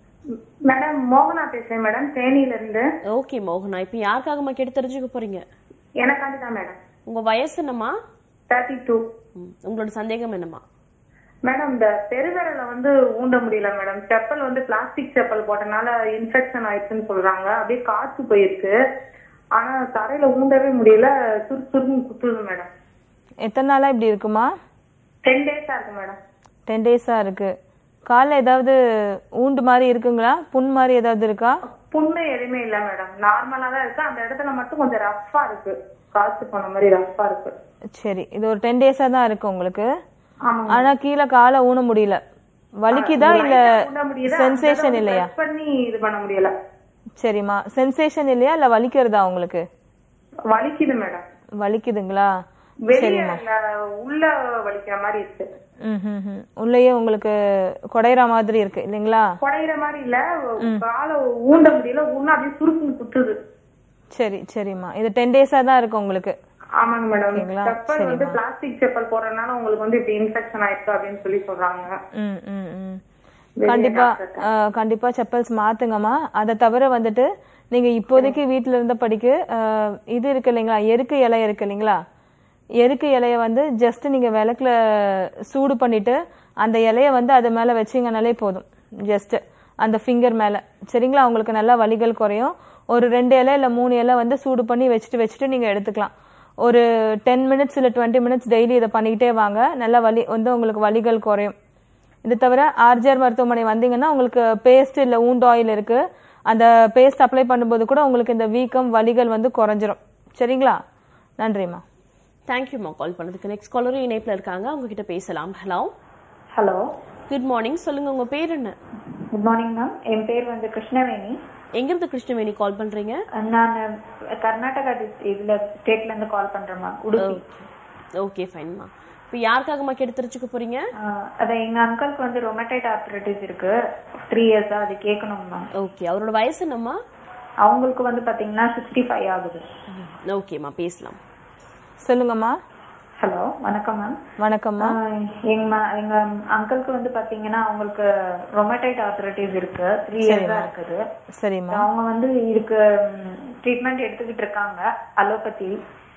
மேடம் மோகனா பேசுறேன் மேடம் தேனியில இருந்து ஓகே மோகனா இப்போ யாருக்காகம்மா கேட்டு தெரிஞ்சுக்க போறீங்க எனக்காண்டி தான் மேடம் உங்க வயசு என்னம்மா தேர்ட்டி டூ ம், உங்களோட சந்தேகம் என்னம்மா மேடம் இந்த பெருவிரல வந்து ஊண்ட முடியல மேடம் செப்பல் வந்து பிளாஸ்டிக் செப்பல் போட்டனால இன்ஃபெக்ஷன் ஆயிடுச்சுன்னு சொல்றாங்க அப்படியே காத்து போயிருக்கு ஆனா தரையில ஊண்டவே முடியல சுறு சுருன்னு குத்துது மேடம் எத்தனை நாளா இப்படி இருக்குமா டென் டேஸா இருக்கு மேடம் டென் டேஸா இருக்கு காலில் ஏதாவது ஊண்டு மாதிரி இருக்குங்களா புண் மாதிரி ஏதாவது இருக்கா புண்ணு எதுவுமே இல்ல மேடம் நார்மலா தான் இருக்கு அந்த இடத்துல மட்டும் கொஞ்சம் ரஃப்பா இருக்கு காத்து போன மாதிரி ரஃப்பா இருக்கு சரி இது ஒரு டென் டேஸா தான் இருக்கு உங்களுக்கு ஆமாங்க ஆனா கீழே காலை ஊன முடியல வலிக்குதா இல்ல ஊண்ட முடியல சென்சேஷன் இல்லையா press பண்ணி இது பண்ண முடியல சரிம்மா சென்சேஷன் இல்லையா இல்ல வலிக்கிறதா உங்களுக்கு வலிக்குது மேடம் வலிக்குதுங்களா வெளிய இல்ல, உள்ள வலிக்கிற மாதிரி இருக்கு ம் ம், ம். உள்ளேயே உங்களுக்கு குடையிற மாதிரி இருக்கு இல்லைங்களா குடையிற மாதிரி இல்ல காலை ஊண்ட முடியல ஊன்னா அப்படியே சுருக்குன்னு குத்துது சரி சரிம்மா இது டென் டேஸா தான் இருக்கு உங்களுக்கு ஆமாங்க மேடம் ஓகேங்களா? செப்பல் வந்து பிளாஸ்டிக் செப்பல் போடுறதுனால உங்களுக்கு வந்து இப்படி இன்ஃபெக்ஷன் ஆயிருக்கு அப்படின்னு சொல்லி சொல்றாங்க ம் ம் ம் கண்டிப்பா அஹ், கண்டிப்பா செப்பல்ஸ் மாத்துங்கம்மா அதை தவிர வந்துட்டு நீங்க இப்போதைக்கு வீட்ல இருந்த படிக்கு அஹ், இது இருக்கு இல்லைங்களா எருக்கு இலை இருக்கு இல்லைங்களா எருக்கு இலைய வந்து ஜஸ்ட் நீங்க விளக்குல சூடு பண்ணிட்டு அந்த இலைய வந்து அது மேல வச்சீங்கனாலே போதும் ஜஸ்ட் அந்த ஃபிங்கர் மேல சரிங்களா உங்களுக்கு நல்லா வலிகள் குறையும் ஒரு ரெண்டு இலை இல்ல மூணு இலை வந்து சூடு பண்ணி வச்சுட்டு வச்சுட்டு நீங்க எடுத்துக்கலாம் ஒரு டென் மினிட்ஸ் இல்ல டுவெண்ட்டி மினிட்ஸ் டெய்லி இதை பண்ணிக்கிட்டே வாங்க நல்லா வலி வந்து உங்களுக்கு வலிகள் குறையும் இது தவிர ஆர்ஜிஆர் மருத்துவமனை வந்தீங்கன்னா உங்களுக்கு பேஸ்ட் இல்ல ஊண்ட் ஆயில் இருக்கு அந்த பேஸ்ட் அப்ளை பண்ணும்போது கூட உங்களுக்கு இந்த வீக்கம் வலிகள் வந்து குறைஞ்சிரும் சரிங்களா நன்றிம்மா தேங்க்யூம்மா கால் பண்ணதுக்கு நெக்ஸ்ட் காலரும் இணைப்புல இருக்காங்க அவங்க கிட்ட பேசலாம் ஹலோ ஹலோ குட் மார்னிங் சொல்லுங்க உங்க பேர் என்ன குட் மார்னிங் மேம் என் பேர் வந்து கிருஷ்ணவேணி எங்கிருந்து கிருஷ்ணவேணி கால் பண்றீங்க நான் கர்நாடகா டிஸ்- இதுல ஸ்டேட்ல இருந்து கால் பண்றேன் மேம் உடுப்பி ஓகே ஃபைன்மா இப்போ யாருக்காகம்மா கேட்டு தெரிஞ்சுக்க போறீங்க ஆஹ் அதான் எங்க அங்கிளுக்கு வந்து ரொமேட்டைட் ஆர்த்ரைட்டிஸ் இருக்கு த்ரீ இயர்ஸா அது கேட்கணும் மேம் ஓகே அவரோட வயசு என்னம்மா அவங்களுக்கு வந்து பாத்தீங்கன்னா சிக்ஸ்டி ஃபைவ் ஆகுது ஓகேம்மா பேசலாம் சொல்லுங்கம்மா ஹலோ வணக்கம் மேம் வணக்கம்மா எங்க ம- எங்க அங்கிளுக்கு வந்து பாத்தீங்கன்னா அவங்களுக்கு ரொமேட்டைட் ஆர்த்ரைட்டிஸ் இருக்கு த்ரீ இயர்ஸா இருக்குது சரிம்மா அவங்க வந்து இதுக்கு ட்ரீட்மெண்ட் எடுத்துக்கிட்டு இருக்காங்க அலோபதி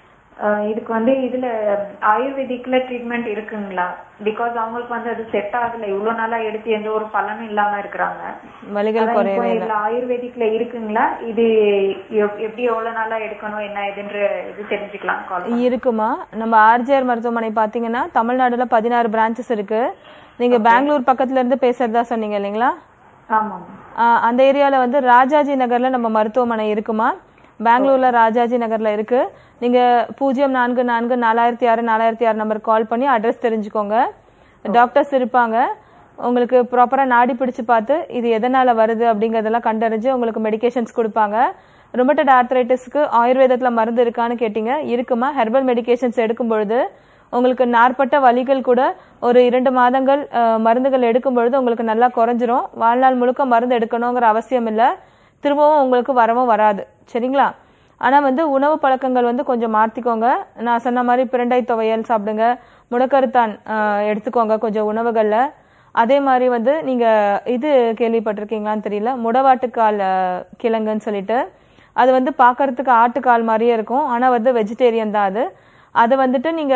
அஹ் இதுக்கு வந்து இதுல ஆயுர்வேதிக்ல ட்ரீட்மெண்ட் இருக்குங்களா பிகாஸ் அவங்களுக்கு வந்து அது செட் ஆகல இவ்வளவு நாளா எடுத்து எந்த ஒரு பலனும் இல்லாம இருக்கிறாங்க வலிகள் அதான் இப்போ குறையவே இல்லை இதுல ஆயுர்வேதிக்ல இருக்குங்களா இது எப்- எப்படி எவ்வளவு நாளா எடுக்கணும் என்ன இதுன்ற இது தெரிஞ்சுக்கலாம் கால் இருக்குமா நம்ம ஆர்ஜிஆர் மருத்துவமனை பாத்தீங்கன்னா தமிழ்நாடுல பதினாறு பிரான்ச்சஸ் இருக்கு நீங்க பெங்களூர் பக்கத்துல இருந்து பேசுறதா சொன்னீங்க இல்லைங்களா ஆமாம் ஆஹ் அந்த ஏரியால வந்து ராஜாஜி நகர்ல நம்ம மருத்துவமனை இருக்குமா பெங்களூர்ல ராஜாஜி நகர்ல இருக்கு நீங்க பூஜ்ஜியம் நான்கு நான்கு நாலாயிரத்தி ஆறு நாலாயிரத்தி ஆறு நம்பர் கால் பண்ணி அட்ரஸ் தெரிஞ்சுக்கோங்க டாக்டர்ஸ் இருப்பாங்க உங்களுக்கு ப்ராப்பரா நாடி பிடிச்சு பார்த்து இது எதனால வருது அப்படிங்கறதெல்லாம் கண்டறிஞ்சு உங்களுக்கு மெடிகேஷன்ஸ் கொடுப்பாங்க ருமட்டட் ஆர்த்ரைட்டிஸ்க்கு ஆயுர்வேதத்துல மருந்து இருக்கான்னு கேட்டீங்க இருக்குமா ஹெர்பல் மெடிகேஷன்ஸ் எடுக்கும் பொழுது உங்களுக்கு நாற்பட்ட வலிகள் கூட ஒரு இரண்டு மாதங்கள் அஹ், மருந்துகள் எடுக்கும் பொழுது உங்களுக்கு நல்லா குறைஞ்சிரும் வாழ்நாள் முழுக்க மருந்து எடுக்கணுங்கிற அவசியம் இல்லை திரும்பவும் உங்களுக்கு வரவும் வராது சரிங்களா ஆனா வந்து உணவு பழக்கங்கள் வந்து கொஞ்சம் மாத்திக்கோங்க நான் சொன்ன மாதிரி பிரண்டை துவையல் சாப்பிடுங்க முடக்கருத்தான் அஹ், எடுத்துக்கோங்க கொஞ்சம் உணவுகள்ல அதே மாதிரி வந்து நீங்க இது கேள்விப்பட்டிருக்கீங்களான்னு தெரியல முடவாட்டுக்கால் அஹ், கிழங்குன்னு சொல்லிட்டு அது வந்து பார்க்கறதுக்கு ஆட்டுக்கால் மாதிரியே இருக்கும் ஆனா வந்து வெஜிடேரியன் தான் அது அதை வந்துட்டு நீங்க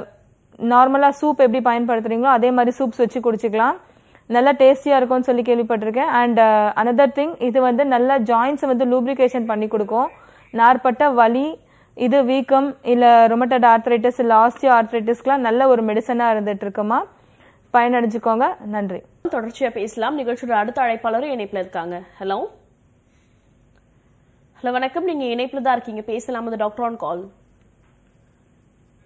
நார்மலா சூப் எப்படி பயன்படுத்துறீங்களோ அதே மாதிரி சூப்ஸ் வச்சு குடிச்சுக்கலாம் நல்லா டேஸ்டியா இருக்கும்னு சொல்லி கேள்விப்பட்டிருக்கேன் அண்ட் அனதர் திங் இது வந்து நல்ல ஜாயின்ஸை வந்து லூப்ரிகேஷன் பண்ணி கொடுக்கும் நார்பட்ட வலி இது வீக்கம் இல்ல ரொமட்டட் ஆர்த்ரைட்டிஸ் இல்ல ஆஸ்டியோ ஆர்த்ரைட்டிஸ்க்குலாம் நல்ல ஒரு மெடிசனா இருந்துட்டு இருக்குமா பயனடைஞ்சுக்கோங்க நன்றி தொடர்ச்சியா பேசலாம் நிகழ்ச்சியோட அடுத்த அழைப்பாளரும் இணைப்புல இருக்காங்க ஹலோ ஹலோ வணக்கம் நீங்க இணைப்புல தான் இருக்கீங்க பேசலாம் அது டாக்டர் ஆன் கால்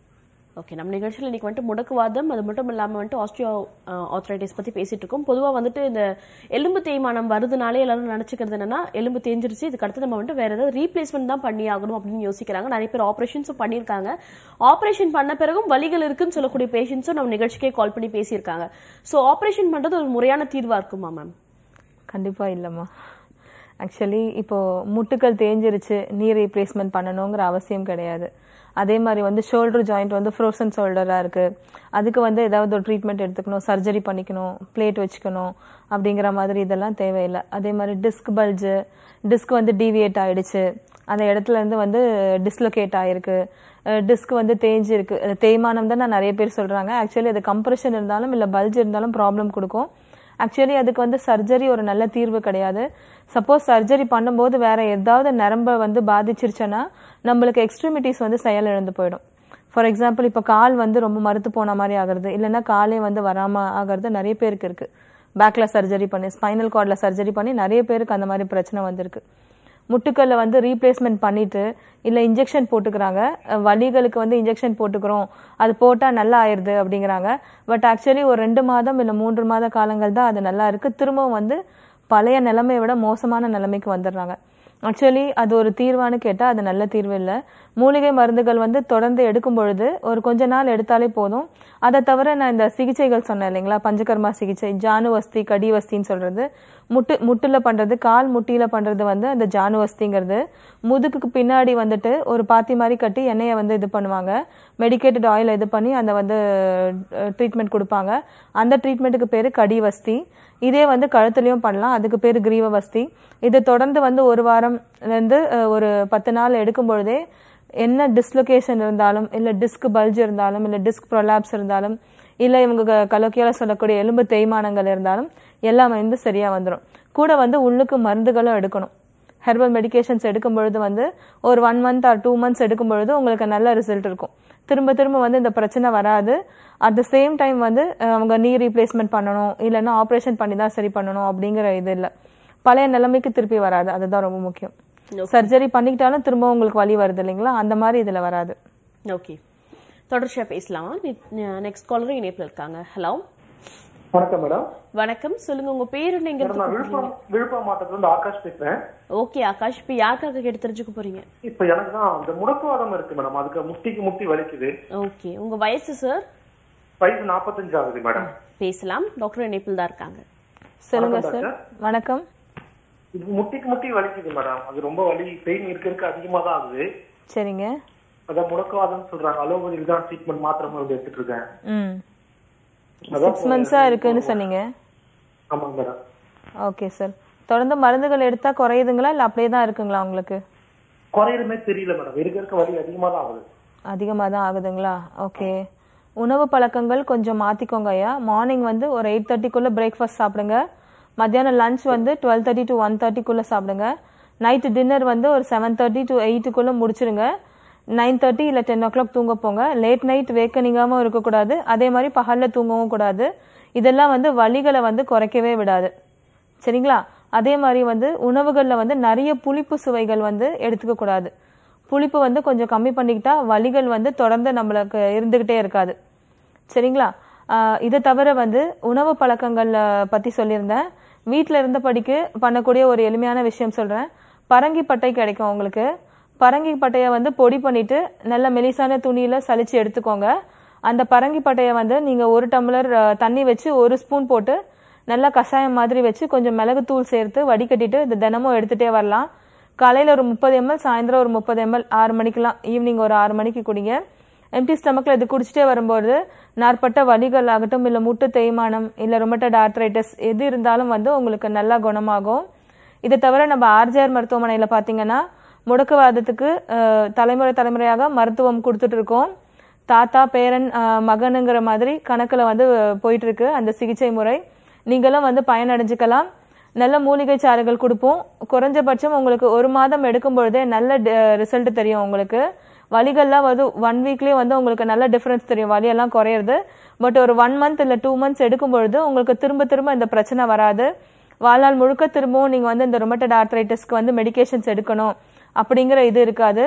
ஓகே நம்ம நிகழ்ச்சியில் இன்னைக்கு வந்துட்டு முடக்குவாதம் அது மட்டும் இல்லாமல் வந்துட்டு ஆஸ்ட்ரியோ ஆர்த்ரைட்டிஸ் பற்றி பேசிட்டு இருக்கோம் பொதுவாக வந்துட்டு இந்த எலும்பு தேய்மானம் வருதுனாலே எல்லாரும் நினச்சிக்கிறது என்னன்னா எலும்பு தேஞ்சிருச்சு இதுக்கு அடுத்து நம்ம வந்துட்டு வேற ஏதாவது ரீப்ளேஸ்மெண்ட் தான் பண்ணி ஆகணும் அப்படின்னு யோசிக்கிறாங்க நிறைய பேர் ஆப்ரேஷன்ஸும் பண்ணியிருக்காங்க ஆப்ரேஷன் பண்ண பிறகும் வலிகள் இருக்குன்னு சொல்லக்கூடிய பேஷண்ட்ஸும் நம்ம நிகழ்ச்சிக்கே கால் பண்ணி பேசியிருக்காங்க ஸோ ஆப்ரேஷன் பண்ணுறது ஒரு முறையான தீர்வாக இருக்குமா மேம் கண்டிப்பா இல்லைம்மா ஆக்சுவலி இப்போ முட்டுக்கள் தேஞ்சிருச்சு நீ ரீப்ளேஸ்மெண்ட் பண்ணணுங்கிற அவசியம் கிடையாது அதே மாதிரி வந்து ஷோல்டர் ஜாயிண்ட் வந்து ஃப்ரோசன் ஷோல்டராக இருக்கு அதுக்கு வந்து ஏதாவது ஒரு ட்ரீட்மெண்ட் எடுத்துக்கணும் சர்ஜரி பண்ணிக்கணும் பிளேட் வச்சுக்கணும் அப்படிங்கிற மாதிரி இதெல்லாம் தேவையில்லை அதே மாதிரி டிஸ்க் பல்ஜு டிஸ்க் வந்து டீவியேட் ஆயிடுச்சு அந்த இடத்துல இருந்து வந்து டிஸ்லொகேட் ஆயிருக்கு டிஸ்க் வந்து தேஞ்சு இருக்கு அது தேய்மானம் தான் நான் நிறைய பேர் சொல்றாங்க ஆக்சுவலி அது கம்ப்ரெஷன் இருந்தாலும் இல்லை பல்ஜ் இருந்தாலும் ப்ராப்ளம் கொடுக்கும் ஆக்சுவலி அதுக்கு வந்து சர்ஜரி ஒரு நல்ல தீர்வு கிடையாது சப்போஸ் சர்ஜரி பண்ணும்போது வேற ஏதாவது நரம்பை வந்து பாதிச்சிருச்சுன்னா நம்மளுக்கு எக்ஸ்ட்ரிமிட்டிஸ் வந்து செயலிழந்து போயிடும் ஃபார் எக்ஸாம்பிள் இப்போ கால் வந்து ரொம்ப மறுத்து போன மாதிரி ஆகுறது இல்லைன்னா காலே வந்து வராம ஆகிறது நிறைய பேருக்கு இருக்கு பேக்ல சர்ஜரி பண்ணி ஸ்பைனல் கார்ட்ல சர்ஜரி பண்ணி நிறைய பேருக்கு அந்த மாதிரி பிரச்சனை வந்திருக்கு முட்டுக்கல்ல வந்து ரீப்ளேஸ்மெண்ட் பண்ணிட்டு இல்ல இன்ஜெக்ஷன் போட்டுக்கிறாங்க அஹ் வலிகளுக்கு வந்து இன்ஜெக்ஷன் போட்டுக்கிறோம் அது போட்டா நல்லா ஆயிருது அப்படிங்கிறாங்க பட் ஆக்சுவலி ஒரு ரெண்டு மாதம் இல்ல மூன்று மாத காலங்கள் தான் அது நல்லா இருக்கு திரும்பவும் வந்து பழைய நிலைமையை விட மோசமான நிலைமைக்கு வந்துடுறாங்க ஆக்சுவலி அது ஒரு தீர்வான்னு கேட்டா அது நல்ல தீர்வு இல்லை மூலிகை மருந்துகள் வந்து தொடர்ந்து எடுக்கும் பொழுது ஒரு கொஞ்ச நாள் எடுத்தாலே போதும் அதை தவிர நான் இந்த சிகிச்சைகள் சொன்னேன் இல்லைங்களா பஞ்சகர்மா சிகிச்சை ஜானுவஸ்தி கடிவஸ்தின்னு சொல்றது முட்டு முட்டுல பண்றது கால் முட்டியில பண்றது வந்து அந்த ஜானுவஸ்திங்கிறது முதுகுக்கு பின்னாடி வந்துட்டு ஒரு பாத்தி மாதிரி கட்டி எண்ணெயை வந்து இது பண்ணுவாங்க மெடிக்கேட்டட் ஆயில் இது பண்ணி அந்த வந்து ட்ரீட்மெண்ட் கொடுப்பாங்க அந்த ட்ரீட்மெண்ட்டுக்கு பேரு கடிவஸ்தி இதே வந்து கழுத்துலயும் பண்ணலாம் அதுக்கு பேரு கிரீவவஸ்தி இது தொடர்ந்து வந்து ஒரு வாரம்ல இருந்து அஹ், ஒரு பத்து நாள் எடுக்கும் பொழுதே என்ன டிஸ்லொகேஷன் இருந்தாலும் இல்ல டிஸ்க் பல்ஜ் இருந்தாலும் இல்ல டிஸ்க் ப்ரொலாப்ஸ் இருந்தாலும் இல்ல இவங்க கலோக்கியால சொல்லக்கூடிய எலும்பு தேய்மானங்கள் இருந்தாலும் எல்லாமே வந்து சரியா வந்துடும் கூட வந்து உள்ளுக்கு மருந்துகளும் எடுக்கணும் ஹெர்பல் மெடிகேஷன்ஸ் எடுக்கும் பொழுது வந்து ஒரு one month or two months எடுக்கும் பொழுது உங்களுக்கு நல்ல ரிசல்ட் இருக்கும் திரும்ப திரும்ப வந்து இந்த பிரச்சனை வராது அட் த சேம் டைம் வந்து அஹ், அவங்க நீ ரீப்ளேஸ்மெண்ட் பண்ணணும் இல்லைன்னா ஆப்ரேஷன் பண்ணி தான் சரி பண்ணணும் அப்படிங்கிற இது இல்லை பழைய நிலைமைக்கு திருப்பி வராது அதுதான் ரொம்ப முக்கியம் சர்ஜரி பண்ணிக்கிட்டாலும் திரும்ப உங்களுக்கு வலி வருது இல்லைங்களா அந்த மாதிரி இதுல வராது ஓகே தொடர்ச்சியா பேசலாமா நெக்ஸ்ட் காலரும் இணைப்பில் இருக்காங்க ஹலோ வணக்கம் மேடம் வணக்கம் சொல்லுங்க உங்க பேர் என்ன எங்க மேடம் நான் விழுப்புரம் விழுப்புரம் மாவட்டத்துல இருந்து ஆகாஷ் பேசுறேன் ஓகே ஆகாஷ் இப்போ யாருக்காக கேட்டு தெரிஞ்சுக்க போறீங்க இப்ப எனக்கு தான் இந்த முடக்குவாதம் இருக்கு மேடம் அதுக்கு முட்டிக்கு முட்டி வலிக்குது ஓகே உங்க வயசு சார் வயசு 45 ஆகுது மேடம் பேசலாம் டாக்டர் இணைப்பில் தான் இருக்காங்க சொல்லுங்க வணக்கம் சார் வணக்கம் இது முட்டிக்கு முட்டி வலிக்குது மேடம் அது ரொம்ப வலி பெயின் இருக்க இருக்க அதிகமா தான் ஆகுது சரிங்க அதான் முடக்குவாதம் சொல்றாங்க அலோபதியில் தான் ட்ரீட்மெண்ட் மாத்திரை மருந்து எடுத்துட்டு இருக்கேன் ம் அதான் சிக்ஸ் மந்த்ஸா இருக்குன்னு சொன்னீங்க ஆமாங்க மேடம் ஓகே சார் தொடர்ந்து மருந்துகள் எடுத்தா குறையுதுங்களா இல்ல அப்படியே தான் இருக்குங்களா உங்களுக்கு குறையிறமே தெரியல மேடம் இருக்க இருக்க வலி அதிகமா தான் ஆகுது அதிகமாக தான் ஆகுதுங்களா ஓகே உணவு பழக்கங்கள் கொஞ்சம் மாற்றிக்கோங்க ஐயா மார்னிங் வந்து ஒரு எயிட் தேர்ட்டிக்குள்ளே பிரேக்ஃபாஸ்ட் சாப்பிடுங்க மத்தியானம் லஞ்ச் வந்து டுவெல் தேர்ட்டி டு ஒன் தேர்ட்டிக்குள்ளே சாப்பிடுங்க நைட்டு டின்னர் வந்து ஒரு செவன் தேர்ட்டி டு எயிட்டுக்குள்ளே முடிச்சிருங்க நைன் தேர்ட்டி இல்லை டென் ஓ கிளாக் தூங்க போங்க லேட் நைட் வேக்கனிங்காகவும் இருக்கக்கூடாது அதே மாதிரி பகலில் தூங்கவும் கூடாது இதெல்லாம் வந்து வலிகளை வந்து குறைக்கவே விடாது சரிங்களா அதே மாதிரி வந்து உணவுகளில் வந்து நிறைய புளிப்பு சுவைகள் வந்து எடுத்துக்க கூடாது புளிப்பு வந்து கொஞ்சம் கம்மி பண்ணிக்கிட்டா வலிகள் வந்து தொடர்ந்து நம்மளுக்கு இருந்துகிட்டே இருக்காது சரிங்களா ஆஹ் இதை தவிர வந்து உணவு பழக்கங்கள் பத்தி சொல்லியிருந்தேன் வீட்டில் இருந்தபடிக்கு பண்ணக்கூடிய ஒரு எளிமையான விஷயம் சொல்றேன் பரங்கி பட்டை கிடைக்கும் உங்களுக்கு பரங்கி பட்டையை வந்து பொடி பண்ணிட்டு நல்ல மெலிசான துணியில சலிச்சு எடுத்துக்கோங்க அந்த பரங்கி பட்டையை வந்து நீங்க ஒரு டம்ளர் அஹ், தண்ணி வச்சு ஒரு ஸ்பூன் போட்டு நல்லா கஷாயம் மாதிரி வச்சு கொஞ்சம் மிளகுத்தூள் சேர்த்து வடிகட்டிட்டு இது தினமும் எடுத்துட்டே வரலாம் காலையில ஒரு முப்பது எம்எல் சாயந்தரம் ஒரு முப்பது எம்எல் ஆறு மணிக்கெல்லாம் ஈவினிங் ஒரு ஆறு மணிக்கு குடிங்க எம்டி ஸ்டமக்ல இது குடிச்சிட்டே வரும்போது நாற்பட்ட வலிகள் ஆகட்டும் இல்ல முட்டு தேய்மானம் இல்ல ரொமட்டட் ஆர்த்ரைட்டிஸ் எது இருந்தாலும் வந்து உங்களுக்கு நல்லா குணமாகும் இதை தவிர நம்ம ஆர்ஜிஆர் மருத்துவமனையில பாத்தீங்கன்னா முடக்குவாதத்துக்கு அஹ், தலைமுறை தலைமுறையாக மருத்துவம் கொடுத்துட்டு இருக்கோம் தாத்தா பேரன் அஹ், மகனுங்கிற மாதிரி கணக்குல வந்து அஹ், போயிட்டு இருக்கு அந்த சிகிச்சை முறை நீங்களும் வந்து பயனடைஞ்சுக்கலாம் நல்ல மூலிகை சாறுகள் கொடுப்போம் குறைஞ்சபட்சம் உங்களுக்கு ஒரு மாதம் எடுக்கும் பொழுதே நல்ல ரிசல்ட் தெரியும் உங்களுக்கு வலிகள்லாம் வந்து ஒன் வீக்லயே வந்து உங்களுக்கு நல்ல டிஃபரன்ஸ் தெரியும் வலியெல்லாம் குறையிறது பட் ஒரு ஒன் மந்த் இல்ல டூ மந்த்ஸ் எடுக்கும் பொழுது உங்களுக்கு திரும்ப திரும்ப இந்த பிரச்சனை வராது வாழ்நாள் முழுக்க திரும்பவும் நீங்க வந்து இந்த ரொமட்டட் ஆர்த்ரைட்டிஸ்க்கு வந்து மெடிகேஷன்ஸ் எடுக்கணும் அப்படிங்கிற இது இருக்காது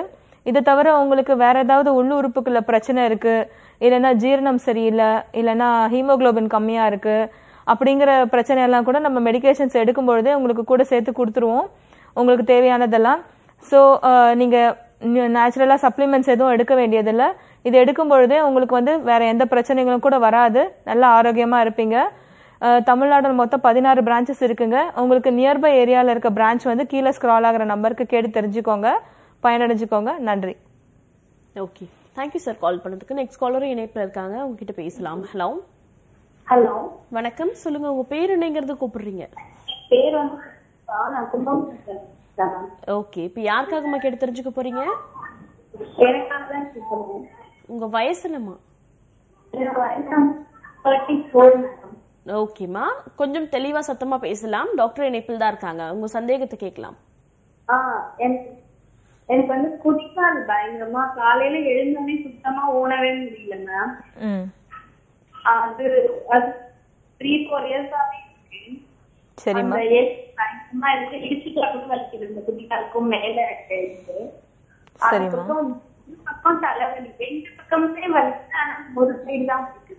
இதை தவிர உங்களுக்கு வேற ஏதாவது உள்ளு உறுப்புக்குள்ள பிரச்சனை இருக்கு இல்லைன்னா ஜீரணம் சரியில்லை இல்லைன்னா ஹீமோகுளோபின் கம்மியா இருக்கு அப்படிங்கிற பிரச்சனை எல்லாம் கூட நம்ம மெடிகேஷன்ஸ் எடுக்கும் பொழுதே உங்களுக்கு கூட சேர்த்து கொடுத்துருவோம் உங்களுக்கு தேவையானதெல்லாம் ஸோ நீங்கள் நேச்சுரலாக சப்ளிமெண்ட்ஸ் எதுவும் எடுக்க வேண்டியதில்லை இது எடுக்கும் பொழுதே உங்களுக்கு வந்து வேற எந்த பிரச்சனைகளும் கூட வராது நல்லா ஆரோக்கியமாக இருப்பீங்க அஹ், தமிழ்நாடுல மொத்தம் பதினாறு பிரான்ச்சஸ் இருக்குங்க உங்களுக்கு நியர்பை ஏரியாவில் இருக்க பிரான்ச் வந்து கீழே ஸ்க்ரால் ஆகிற நம்பருக்கு கேட்டு தெரிஞ்சுக்கோங்க பயனடைஞ்சுக்கோங்க நன்றி ஓகே தேங்க்யூ சார் கால் பண்ணதுக்கு நெக்ஸ்ட் காலரும் இணைப்பில் இருக்காங்க உங்ககிட்ட பேசலாம் ஹலோ ஹலோ வணக்கம் சொல்லுங்க உங்க பேர் என்னங்கிறது கூப்பிடுறீங்க பேர் வந்து ஆ, நான் கும்பம் ஓகே இப்போ யாருக்காகம்மா கேட்டு தெரிஞ்சுக்க போறீங்க எனக்காக தான் சொல்லுங்க உங்க வயசு என்னம்மா எனக்கு வயசு தேர்ட்டி ஃபோர் மேடம் ஓகேம்மா கொஞ்சம் தெளிவா சத்தமா பேசலாம் டாக்டர் இணைப்பில் தான் இருக்காங்க உங்க சந்தேகத்தை கேட்கலாம் ஆ எனக்கு எனக்கு வந்து குடிக்காது பயங்கரமா காலையில எழுந்தோடனே சுத்தமா ஊனவே முடியல மேம் ம் அது அது த்ரீ ஃபோர் இயர்ஸ் ஆகவே இருக்கு சரிம்மா அந்த ஏஜ் பயங்கரமா இருக்கு இடிச்சுட்டா கூட வலிக்குது இந்த குட்டிக்காலுக்கும் மேல இருக்கு சரிம்மா அதுக்கப்புறம் இந்த பக்கம் தலைவலி ரெண்டு பக்கமுமே வலிக்குது ஆனா ஒரு சைடு தான் வலிக்குது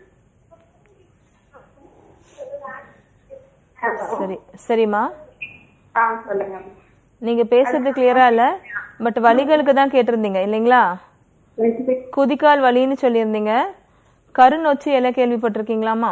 சரி சரிம்மா ஆ சொல்லுங்க நீங்க பேசுறது கிளியரா இல்ல பட் வலிகளுக்கு தான் கேட்டிருந்தீங்க இல்லைங்களா குதிக்கால் வலின்னு சொல்லியிருந்தீங்க கருநொச்சி இலை கேள்விப்பட்டிருக்கீங்களாமா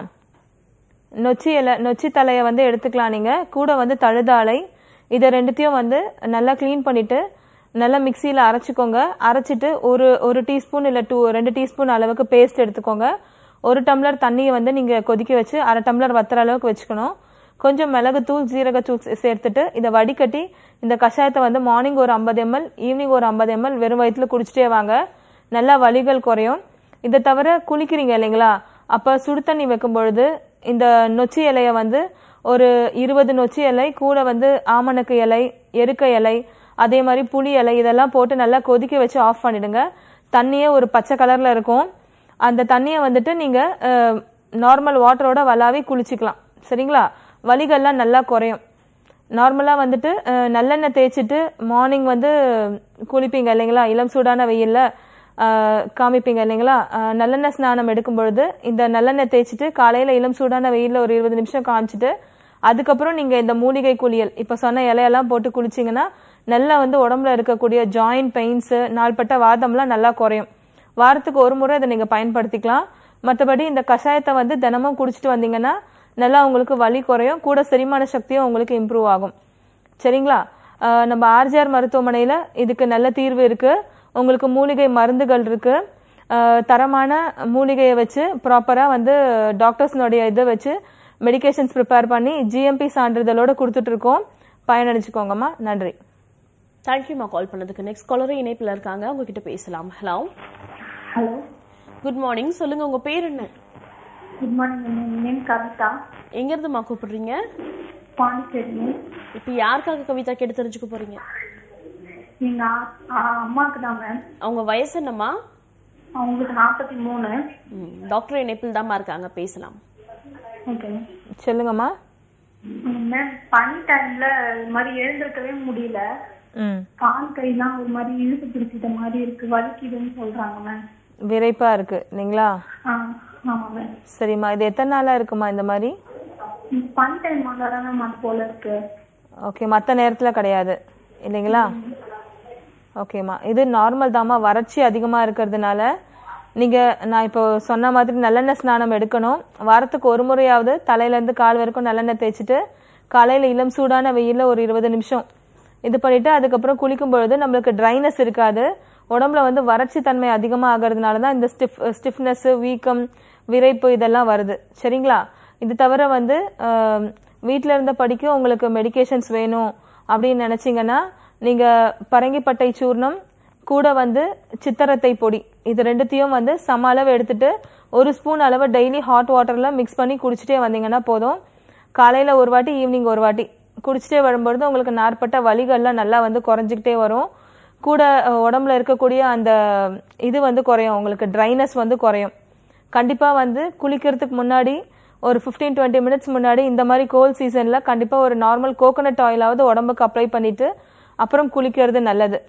நொச்சி இலை நொச்சி தலையை வந்து எடுத்துக்கலாம் நீங்க கூட வந்து தழுதாலை இதை ரெண்டுத்தையும் வந்து நல்லா க்ளீன் பண்ணிட்டு நல்லா மிக்சியில் அரைச்சிக்கோங்க அரைச்சிட்டு ஒரு ஒரு டீஸ்பூன் இல்லை டூ ரெண்டு டீஸ்பூன் அளவுக்கு பேஸ்ட் எடுத்துக்கோங்க ஒரு டம்ளர் தண்ணியை வந்து நீங்கள் கொதிக்க வச்சு அரை டம்ளர் வத்துற அளவுக்கு வச்சுக்கணும் கொஞ்சம் மிளகுத்தூள் ஜீரகத்தூள் சே- சேர்த்துட்டு இதை வடிகட்டி இந்த கஷாயத்தை வந்து மார்னிங் ஒரு ஐம்பது எம்எல் ஈவினிங் ஒரு ஐம்பது எம்எல் வெறும் வயிற்றுல குடிச்சிட்டே வாங்க நல்லா வலிகள் குறையும் இதை தவிர குளிக்கிறீங்க இல்லைங்களா அப்போ சுடு தண்ணி வைக்கும் பொழுது இந்த நொச்சி இலையை வந்து ஒரு இருபது நொச்சி இலை கூட வந்து ஆமணக்கு இலை எருக்க இலை அதே மாதிரி புளி இலை இதெல்லாம் போட்டு நல்லா கொதிக்க வச்சு ஆஃப் பண்ணிடுங்க தண்ணியே ஒரு பச்சை கலர்ல இருக்கும் அந்த தண்ணியை வந்துட்டு நீங்க நார்மல் வாட்டரோட வலாவி குளிச்சுக்கலாம் சரிங்களா வலிகள்லாம் நல்லா குறையும் நார்மலாக வந்துட்டு அஹ், நல்லெண்ணெய் தேய்ச்சிட்டு மார்னிங் வந்து குளிப்பீங்க இல்லைங்களா இளம் சூடான வெயிலில் காமிப்பீங்க இல்லைங்களா அஹ், நல்லெண்ணெய் ஸ்நானம் எடுக்கும் பொழுது இந்த நல்லெண்ணெய் தேய்ச்சிட்டு காலையில் இளம் சூடான வெயிலில் ஒரு இருபது நிமிஷம் காமிச்சிட்டு அதுக்கப்புறம் நீங்கள் இந்த மூலிகை குளியல் இப்போ சொன்ன இலையெல்லாம் போட்டு குளிச்சிங்கன்னா நல்லா வந்து உடம்புல இருக்கக்கூடிய ஜாயிண்ட் பெயின்ஸு நாள்பட்ட வாதம்லாம் நல்லா குறையும் வாரத்துக்கு ஒரு முறை இதை நீங்கள் பயன்படுத்திக்கலாம் மற்றபடி இந்த கஷாயத்தை வந்து தினமும் குடிச்சிட்டு வந்தீங்கன்னா நல்லா உங்களுக்கு வலி குறையும் கூட செரிமான சக்தியும் உங்களுக்கு இம்ப்ரூவ் ஆகும் சரிங்களா ஆஹ் நம்ம ஆர்ஜிஆர் மருத்துவமனையில் இதுக்கு நல்ல தீர்வு இருக்கு உங்களுக்கு மூலிகை மருந்துகள் இருக்கு ஆஹ் தரமான மூலிகையை வச்சு ப்ராப்பராக வந்து டாக்டர்ஸ்னுடைய இதை வச்சு மெடிகேஷன்ஸ் ப்ரிப்பேர் பண்ணி ஜிஎம்பி சான்றிதழோட கொடுத்துட்டு இருக்கோம் பயனடைச்சுக்கோங்கம்மா நன்றி தேங்க்யூம்மா கால் பண்ணதுக்கு நெக்ஸ்ட் காலரும் இணைப்பில் இருக்காங்க உங்ககிட்ட பேசலாம் ஹலோ ஹலோ குட் மார்னிங் சொல்லுங்க உங்க பேர் என்ன குட் மார்னிங் நேம் கவிதா எங்கிருந்துமா கூப்பிடுறீங்க பாண்டிச்சேரி இப்போ யாருக்காக கவிதா கேட்டு தெரிஞ்சுக்க போறீங்க எங்க ஆ- ஆ- அம்மாக்கு தான் மேம் அவங்க வயசு என்னம்மா அவங்களுக்கு நாற்பத்தி மூணு ம், டாக்டர் இணைப்பில் தாம்மா இருக்காங்க பேசலாம் ஓகே சொல்லுங்கம்மா மேம் பனி டைம்ல இது மாதிரி எழுந்திருக்கவே முடியல ம் கால் கைலாம் ஒரு மாதிரி இழுத்து பிடிச்சிட்ட மாதிரி இருக்கு வலிக்குதுன்னு சொல்றாங்க மேம் விரைப்பா இருக்கு இல்லைங்களா ஆ ஆமா மேம் சரிம்மா இது எத்தனை நாளா இருக்குமா இந்த மாதிரி பனி டைம் வந்தாதான் மேம் அது போல இருக்கு ஓகே மற்ற நேரத்தில் கிடையாது இல்லைங்களா ஓகேம்மா இது நார்மல் தாம்மா வறட்சி அதிகமாக இருக்கிறதுனால நீங்கள் நான் இப்போ சொன்ன மாதிரி நல்லெண்ணெய் ஸ்நானம் எடுக்கணும் வாரத்துக்கு ஒரு முறையாவது தலையிலேருந்து கால் வரைக்கும் நல்லெண்ணெய் தேய்ச்சிட்டு காலையில் இளம் சூடான வெயிலில் ஒரு இருபது நிமிஷம் இது பண்ணிட்டு அதுக்கப்புறம் குளிக்கும் பொழுது நம்மளுக்கு ட்ரைனஸ் இருக்காது உடம்புல வந்து வறட்சி தன்மை அதிகமாக ஆகிறதுனால தான் இந்த ஸ்டிஃப் ஸ்டிஃப்னஸ் வீக்கம் விரைப்பு இதெல்லாம் வருது சரிங்களா இது தவிர வந்து வீட்டில் இருந்த படிக்க உங்களுக்கு மெடிகேஷன்ஸ் வேணும் அப்படின்னு நினச்சிங்கன்னா நீங்கள் பரங்கிப்பட்டை சூர்ணம் கூட வந்து சித்தரத்தை பொடி இது ரெண்டுத்தையும் வந்து சம அளவு எடுத்துட்டு ஒரு ஸ்பூன் அளவு டெய்லி ஹாட் வாட்டரில் மிக்ஸ் பண்ணி குடிச்சிட்டே வந்தீங்கன்னா போதும் காலையில் ஒரு வாட்டி ஈவினிங் ஒரு வாட்டி குடிச்சிட்டே வரும்பொழுது உங்களுக்கு நாற்பட்ட வலிகள்லாம் நல்லா வந்து குறைஞ்சிக்கிட்டே வரும் கூட அஹ், உடம்புல இருக்கக்கூடிய அந்த இது வந்து குறையும் உங்களுக்கு ட்ரைனஸ் வந்து குறையும் கண்டிப்பாக வந்து குளிக்கிறதுக்கு முன்னாடி ஒரு ஃபிஃப்டீன் டுவெண்ட்டி மினிட்ஸ் முன்னாடி இந்த மாதிரி கோல்ட் சீசனில் கண்டிப்பாக ஒரு நார்மல் கோகோனட் ஆயிலாவது உடம்புக்கு அப்ளை பண்ணிட்டு அப்புறம் குளிக்கிறது நல்லது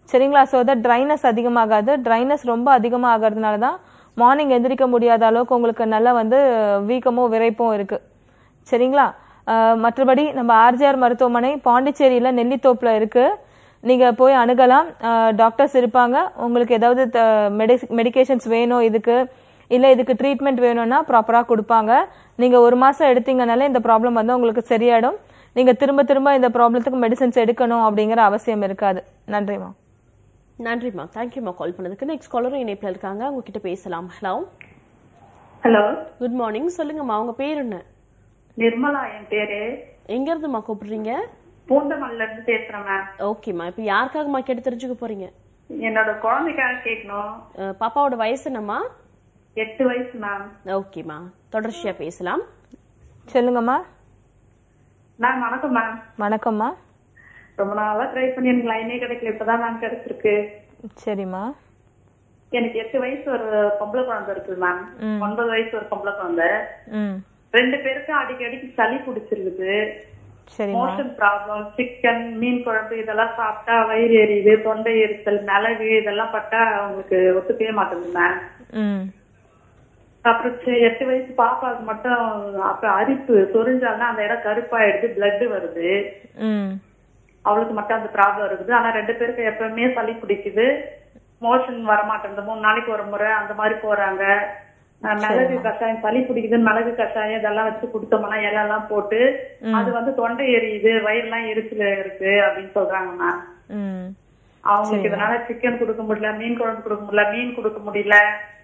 சரிங்களா ஸோ தட் ட்ரைனஸ் அதிகமாகாது ட்ரைனஸ் ரொம்ப அதிகமாக ஆகிறதுனால தான் மார்னிங் எந்திரிக்க முடியாத அளவுக்கு உங்களுக்கு நல்லா வந்து வீக்கமும் விரைப்பும் இருக்குது சரிங்களா அஹ், மற்றபடி நம்ம ஆர்ஜிஆர் மருத்துவமனை பாண்டிச்சேரியில் நெல்லித்தோப்பில் இருக்குது நீங்கள் போய் அணுகலாம் டாக்டர்ஸ் இருப்பாங்க உங்களுக்கு ஏதாவது மெடிகேஷன்ஸ் வேணும் இதுக்கு இல்லை இதுக்கு ட்ரீட்மெண்ட் வேணும்னா ப்ராப்பராக கொடுப்பாங்க நீங்கள் ஒரு மாதம் எடுத்தீங்கனாலே இந்த ப்ராப்ளம் வந்து உங்களுக்கு சரியாயிடும் நீங்கள் திரும்ப திரும்ப இந்த ப்ராப்ளத்துக்கு மெடிசன்ஸ் எடுக்கணும் அப்படிங்கிற அவசியம் இருக்காது நன்றிம்மா நன்றிம்மா தேங்க்யூம்மா கால் பண்ணதுக்கு நெக்ஸ்ட் காலரும் இணைப்பில் இருக்காங்க உங்ககிட்ட பேசலாம் ஹலோ ஹலோ குட் மார்னிங் சொல்லுங்கம்மா உங்க பேர் என்ன நிர்மலா என் பேரு எங்க இருந்துமா கூப்பிடுறீங்க பூந்தமல்ல இருந்து பேசுறேன் மேம் ஓகேம்மா இப்போ யாருக்காகம்மா கேட்டு தெரிஞ்சுக்க போறீங்க என்னோட குழந்தைக்காக கேட்கணும் அஹ், பாப்பாவோட வயசு என்னம்மா எட்டு வயசு மேம் ஓகேம்மா தொடர்ச்சியா பேசலாம் சொல்லுங்கம்மா மேம் வணக்கம் மேம் வணக்கம்மா ரொம்ப நாளா ட்ரை பண்ணி எனக்கு லைனே கிடைக்கல இப்பதான் மேம் கிடைச்சிருக்கு சரிம்மா எனக்கு எட்டு வயசு ஒரு பொம்பளை குழந்தை இருக்கு மேம் ஒன்பது வயசு ஒரு பொம்பளை குழந்தை ம் ரெண்டு பேருக்கும் அடிக்கடிக்கு சளி பிடிச்சிருக்குது சரிம்மா மோஷன் ப்ராப்ளம் சிக்கன் மீன் குழம்பு இதெல்லாம் சாப்பிட்டா வயிறு எரியுது தொண்டை எரிச்சல் மிளகு இதெல்லாம் பட்டா அவங்களுக்கு ஒத்துக்கவே மாட்டேங்குது மேம் ம் அப்புறம் சி- எட்டு வயசு பாப்பாவுக்கு மட்டும் அப்புறம் அரிப்பு சொரிஞ்சாலும் அந்த இடம் கருப்பாயிடுது பிளட் வருது ம் அவளுக்கு மட்டும் அந்த ப்ராப்ளம் இருக்குது ஆனா ரெண்டு பேருக்கு எப்பவுமே சளி பிடிக்குது மோஷன் வர மாட்டேங்குது மூணு நாளைக்கு ஒரு முறை அந்த மாதிரி போறாங்க அஹ் மிளகு கஷாயம் சளி பிடிக்குதுன்னு மிளகு கஷாயம் இதெல்லாம் வச்சு கொடுத்தோம்னா இலையெல்லாம் போட்டு அது வந்து தொண்டை எரியுது வயிறுலாம் எரிச்சல் இருக்கு அப்படின்னு சொல்றாங்க மேம் ம் அவங்களுக்கு இதனால சிக்கன் கொடுக்க முடியல மீன் குழம்பு கொடுக்க முடியல மீன் கொடுக்க முடியல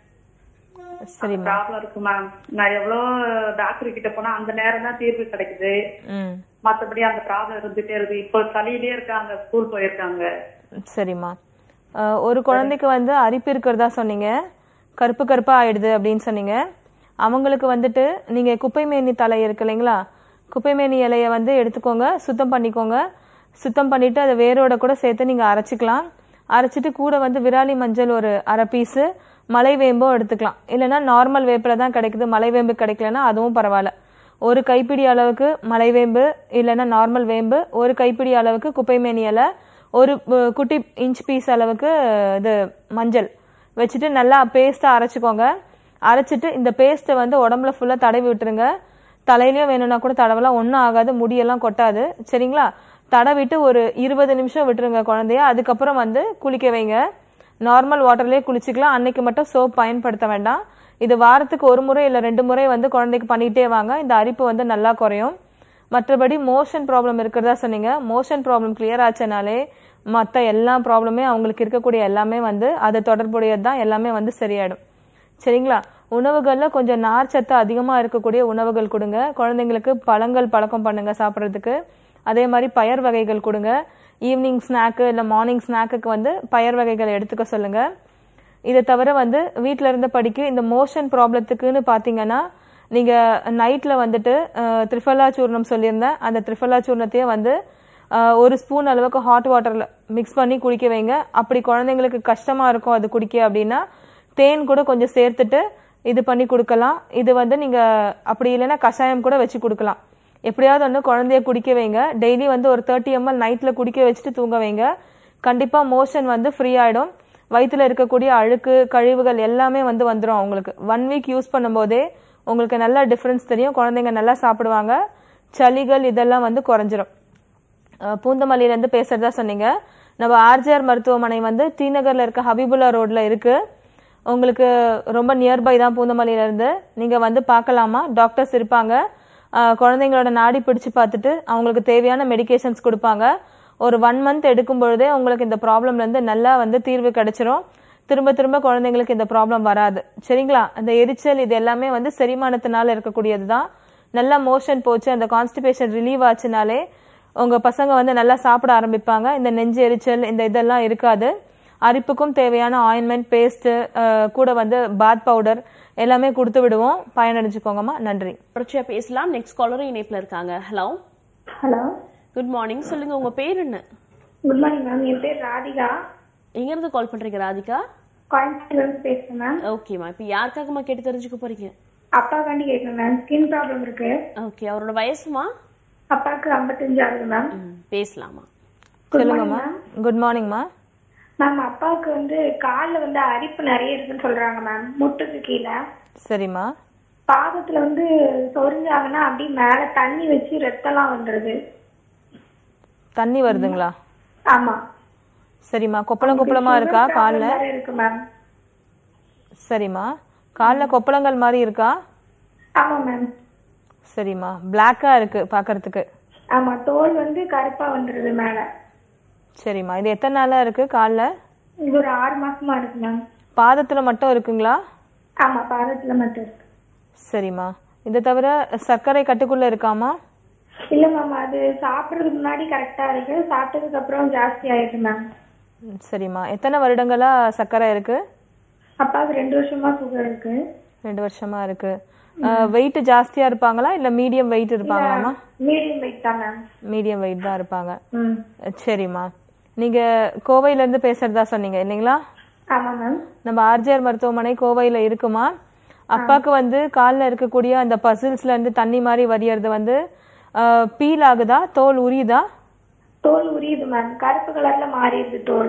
சரிம்மா ப்ராப்ளம் இருக்கு மேம் நான் எவ்வளோ டாக்டர் கிட்ட போனா அந்த நேரம் தான் தீர்வு கிடைக்குது ம் மத்தபடி அந்த ப்ராப்ளம் இருந்துட்டே இருக்கு இப்போ சளியிலே இருக்காங்க ஸ்கூல் போயிருக்காங்க சரிம்மா அஹ், ஒரு குழந்தைக்கு வந்து அரிப்பு இருக்கிறதா சொன்னீங்க கருப்பு கருப்பா ஆயிடுது அப்படின்னு சொன்னீங்க அவங்களுக்கு வந்துட்டு நீங்க குப்பைமேனி தலை இருக்கு இல்லைங்களா குப்பைமேனி இலைய வந்து எடுத்துக்கோங்க சுத்தம் பண்ணிக்கோங்க சுத்தம் பண்ணிட்டு அதை வேரோட கூட சேர்த்து நீங்க அரைச்சிக்கலாம் அரைச்சிட்டு கூட வந்து விராலி மஞ்சள் ஒரு அரை பீஸு மலைவேம்பும் எடுத்துக்கலாம் இல்லைன்னா நார்மல் வேப்பில தான் கிடைக்குது மலைவேம்பு கிடைக்கலன்னா அதுவும் பரவாயில்ல ஒரு கைப்பிடி அளவுக்கு மலைவேம்பு இல்லைன்னா நார்மல் வேம்பு ஒரு கைப்பிடி அளவுக்கு குப்பைமேனி இலை ஒரு அஹ், குட்டி இன்ச் பீஸ் அளவுக்கு அஹ், இது மஞ்சள் வச்சுட்டு நல்லா பேஸ்ட்டாக அரைச்சிக்கோங்க அரைச்சிட்டு இந்த பேஸ்ட்டை வந்து உடம்புல ஃபுல்லாக தடவி விட்டுருங்க தலையிலயும் வேணும்னா கூட தடவலாம் ஒன்றும் ஆகாது முடியெல்லாம் கொட்டாது சரிங்களா தடவிட்டு ஒரு இருபது நிமிஷம் விட்டுருங்க குழந்தைய அதுக்கப்புறம் வந்து குளிக்க வைங்க நார்மல் வாட்டர்லேயே குளிச்சுக்கலாம் அன்னைக்கு மட்டும் சோப் பயன்படுத்த வேண்டாம் இது வாரத்துக்கு ஒரு முறை இல்லை ரெண்டு முறை வந்து குழந்தைக்கு பண்ணிகிட்டே வாங்க இந்த அரிப்பு வந்து நல்லா குறையும் மற்றபடி மோஷன் ப்ராப்ளம் இருக்கிறதா சொன்னீங்க மோஷன் ப்ராப்ளம் கிளியர் ஆச்சுனாலே மற்ற எல்லா ப்ராப்ளமே அவங்களுக்கு இருக்கக்கூடிய எல்லாமே வந்து அது தொடர்புடையது தான் எல்லாமே வந்து சரியாயிடும் சரிங்களா உணவுகளில் கொஞ்சம் நார்ச்சத்து அதிகமாக இருக்கக்கூடிய உணவுகள் கொடுங்க குழந்தைங்களுக்கு பழங்கள் பழக்கம் பண்ணுங்க சாப்பிட்றதுக்கு அதே மாதிரி பயர் வகைகள் கொடுங்க ஈவினிங் ஸ்நாக்கு இல்லை மார்னிங் ஸ்நாக்குக்கு வந்து பயர் வகைகள் எடுத்துக்க சொல்லுங்க இதை தவிர வந்து வீட்டில் இருந்து படிக்க இந்த மோஷன் ப்ராப்ளத்துக்குன்னு பார்த்தீங்கன்னா நீங்கள் நைட்டில் வந்துட்டு அஹ், திரிஃபலா சூர்ணம் சொல்லியிருந்தேன் அந்த திரிஃபலா சூர்ணத்தையே வந்து அஹ், ஒரு ஸ்பூன் அளவுக்கு ஹாட் வாட்டரில் மிக்ஸ் பண்ணி குடிக்க வைங்க அப்படி குழந்தைங்களுக்கு கஷ்டமாக இருக்கும் அது குடிக்க அப்படின்னா தேன் கூட கொஞ்சம் சேர்த்துட்டு இது பண்ணி கொடுக்கலாம் இது வந்து நீங்கள் அப்படி இல்லைன்னா கஷாயம் கூட வச்சு கொடுக்கலாம் எப்படியாவது ஒன்று குழந்தைய குடிக்க வைங்க டெய்லி வந்து ஒரு தேர்ட்டி எம்எல் நைட்டில் குடிக்க வச்சுட்டு தூங்க வைங்க கண்டிப்பாக மோஷன் வந்து ஃப்ரீ ஆகிடும் வயித்துல இருக்கக்கூடிய அழுக்கு கழிவுகள் எல்லாமே வந்து வந்துடும் அவங்களுக்கு ஒன் வீக் யூஸ் பண்ணும்போதே உங்களுக்கு நல்ல டிஃப்ரென்ஸ் தெரியும் குழந்தைங்க நல்லா சாப்பிடுவாங்க சளிகள் இதெல்லாம் வந்து குறைஞ்சிரும் அஹ் பூந்தமல்லியிலேருந்து பேசுறதா சொன்னீங்க நம்ம ஆர்ஜிஆர் மருத்துவமனை வந்து டி நகர்ல இருக்க ஹபிபுல்லா ரோட்ல இருக்கு உங்களுக்கு ரொம்ப நியர்பை தான் பூந்தமல்லியில இருந்து நீங்க வந்து பார்க்கலாமா டாக்டர்ஸ் இருப்பாங்க அஹ் குழந்தைங்களோட நாடி பிடிச்சு பார்த்துட்டு அவங்களுக்கு தேவையான மெடிகேஷன்ஸ் கொடுப்பாங்க ஒரு ஒன் மந்த் எடுக்கும் பொழுதே உங்களுக்கு இந்த ப்ராப்ளம்ல இருந்து நல்லா வந்து தீர்வு கிடைச்சிரும் திரும்ப திரும்ப குழந்தைங்களுக்கு இந்த ப்ராப்ளம் வராது சரிங்களா அந்த எரிச்சல் இது எல்லாமே வந்து செரிமானத்தினால இருக்கக்கூடியது தான் நல்லா மோஷன் போச்சு அந்த கான்ஸ்டிபேஷன் ரிலீவ் ஆச்சுனாலே உங்க பசங்க வந்து நல்லா சாப்பிட ஆரம்பிப்பாங்க இந்த நெஞ்சு எரிச்சல் இந்த இதெல்லாம் இருக்காது அரிப்புக்கும் தேவையான ஆயின்மெண்ட் பேஸ்ட் கூட வந்து பாத் பவுடர் எல்லாமே கொடுத்து விடுவோம் பயனடைஞ்சுக்கோங்கம்மா நன்றி தொடர்ச்சியா பேசலாம் நெக்ஸ்ட் காலரும் இணைப்புல இருக்காங்க ஹலோ ஹலோ குட் மார்னிங் சொல்லுங்க உங்க பேர் என்ன குட் மார்னிங் மேம் என் பேர் ராதிகா எங்க இருந்து கால் பண்றீங்க ராதிகா கோயம்புத்தூர்ல இருந்து பேசுறேன் மேம் ஓகேம்மா இப்போ யாருக்காகம்மா கேட்டு தெரிஞ்சுக்க போறீங்க அப்பாக்காண்டி கேட்கணும் மேம் ஸ்கின் ப்ராப்ளம் இருக்கு ஓகே அவரோட வயசுமா அப்பாவுக்கு ஐம்பத்தஞ்சு ஆகுது மேம் ம், பேசலாமா குட் சொல்லுங்கம்மா மார்னிங் மேம் குட் மார்னிங்மா மேம் அப்பாவுக்கு வந்து காலில் வந்து அரிப்பு நிறைய இருக்குன்னு சொல்றாங்க மேம் முட்டுக்கு கீழே சரிம்மா பாதத்துல வந்து சொரிஞ்சாங்கன்னா அப்படியே மேல தண்ணி வச்சு ரத்தம்லாம் வந்துருது தண்ணி வருதுங்களா ஆமா சரிம்மா கொப்பளம் கொப்பளமா இருக்கா Sugar காலில் problem வேற இருக்கு மேம் சரிம்மா காலில் கொப்பளங்கள் மாதிரி இருக்கா ஆமா மேம் சரிம்மா பிளாக்கா இருக்கு பார்க்கறதுக்கு ஆமா தோல் வந்து கருப்பா வந்துருது மேல சரிம்மா இது எத்தனை நாளா இருக்கு காலில் இது ஒரு ஆறு மாசமா இருக்கு மேம் பாதத்துல மட்டும் இருக்குங்களா ஆமா பாதத்துல மட்டும் இருக்கு சரிம்மா இதை தவிர சர்க்கரை கட்டுக்குள்ள இருக்காமா இல்ல மேம் அது சாப்பிடுறதுக்கு முன்னாடி கரெக்டா இருக்கு சாப்பிட்டதுக்கு அப்புறம் ஜாஸ்தி ஆயிடுச்சு மேம் ம், சரிம்மா எத்தனை வருடங்களா சர்க்கரை இருக்கு அப்பாவுக்கு ரெண்டு வருஷமா சுகர் இருக்கு ரெண்டு வருஷமா இருக்கு வெயிட் ஜாஸ்தியா இருப்பாங்களா இல்ல மீடியம் வெயிட் இருப்பாங்களாமா மீடியம் வெயிட் தான் மேம் மீடியம் வெயிட் தான் இருப்பாங்க ம் சரிம்மா நீங்க கோவையில இருந்து பேசுறதா சொன்னீங்க இல்லைங்களா ஆமா மேம் நம்ம ஆர்ஜிஆர் மருத்துவமனை கோவையில இருக்குமா அப்பாக்கு வந்து கால்ல இருக்கக்கூடிய அந்த பசில்ஸ்ல இருந்து தண்ணி மாதிரி வடியறது வந்து பீல் ஆகுதா தோல் உரியுதா தோல் உரியுது மேம் கருப்பு கலர்ல மாறிடுது தோல்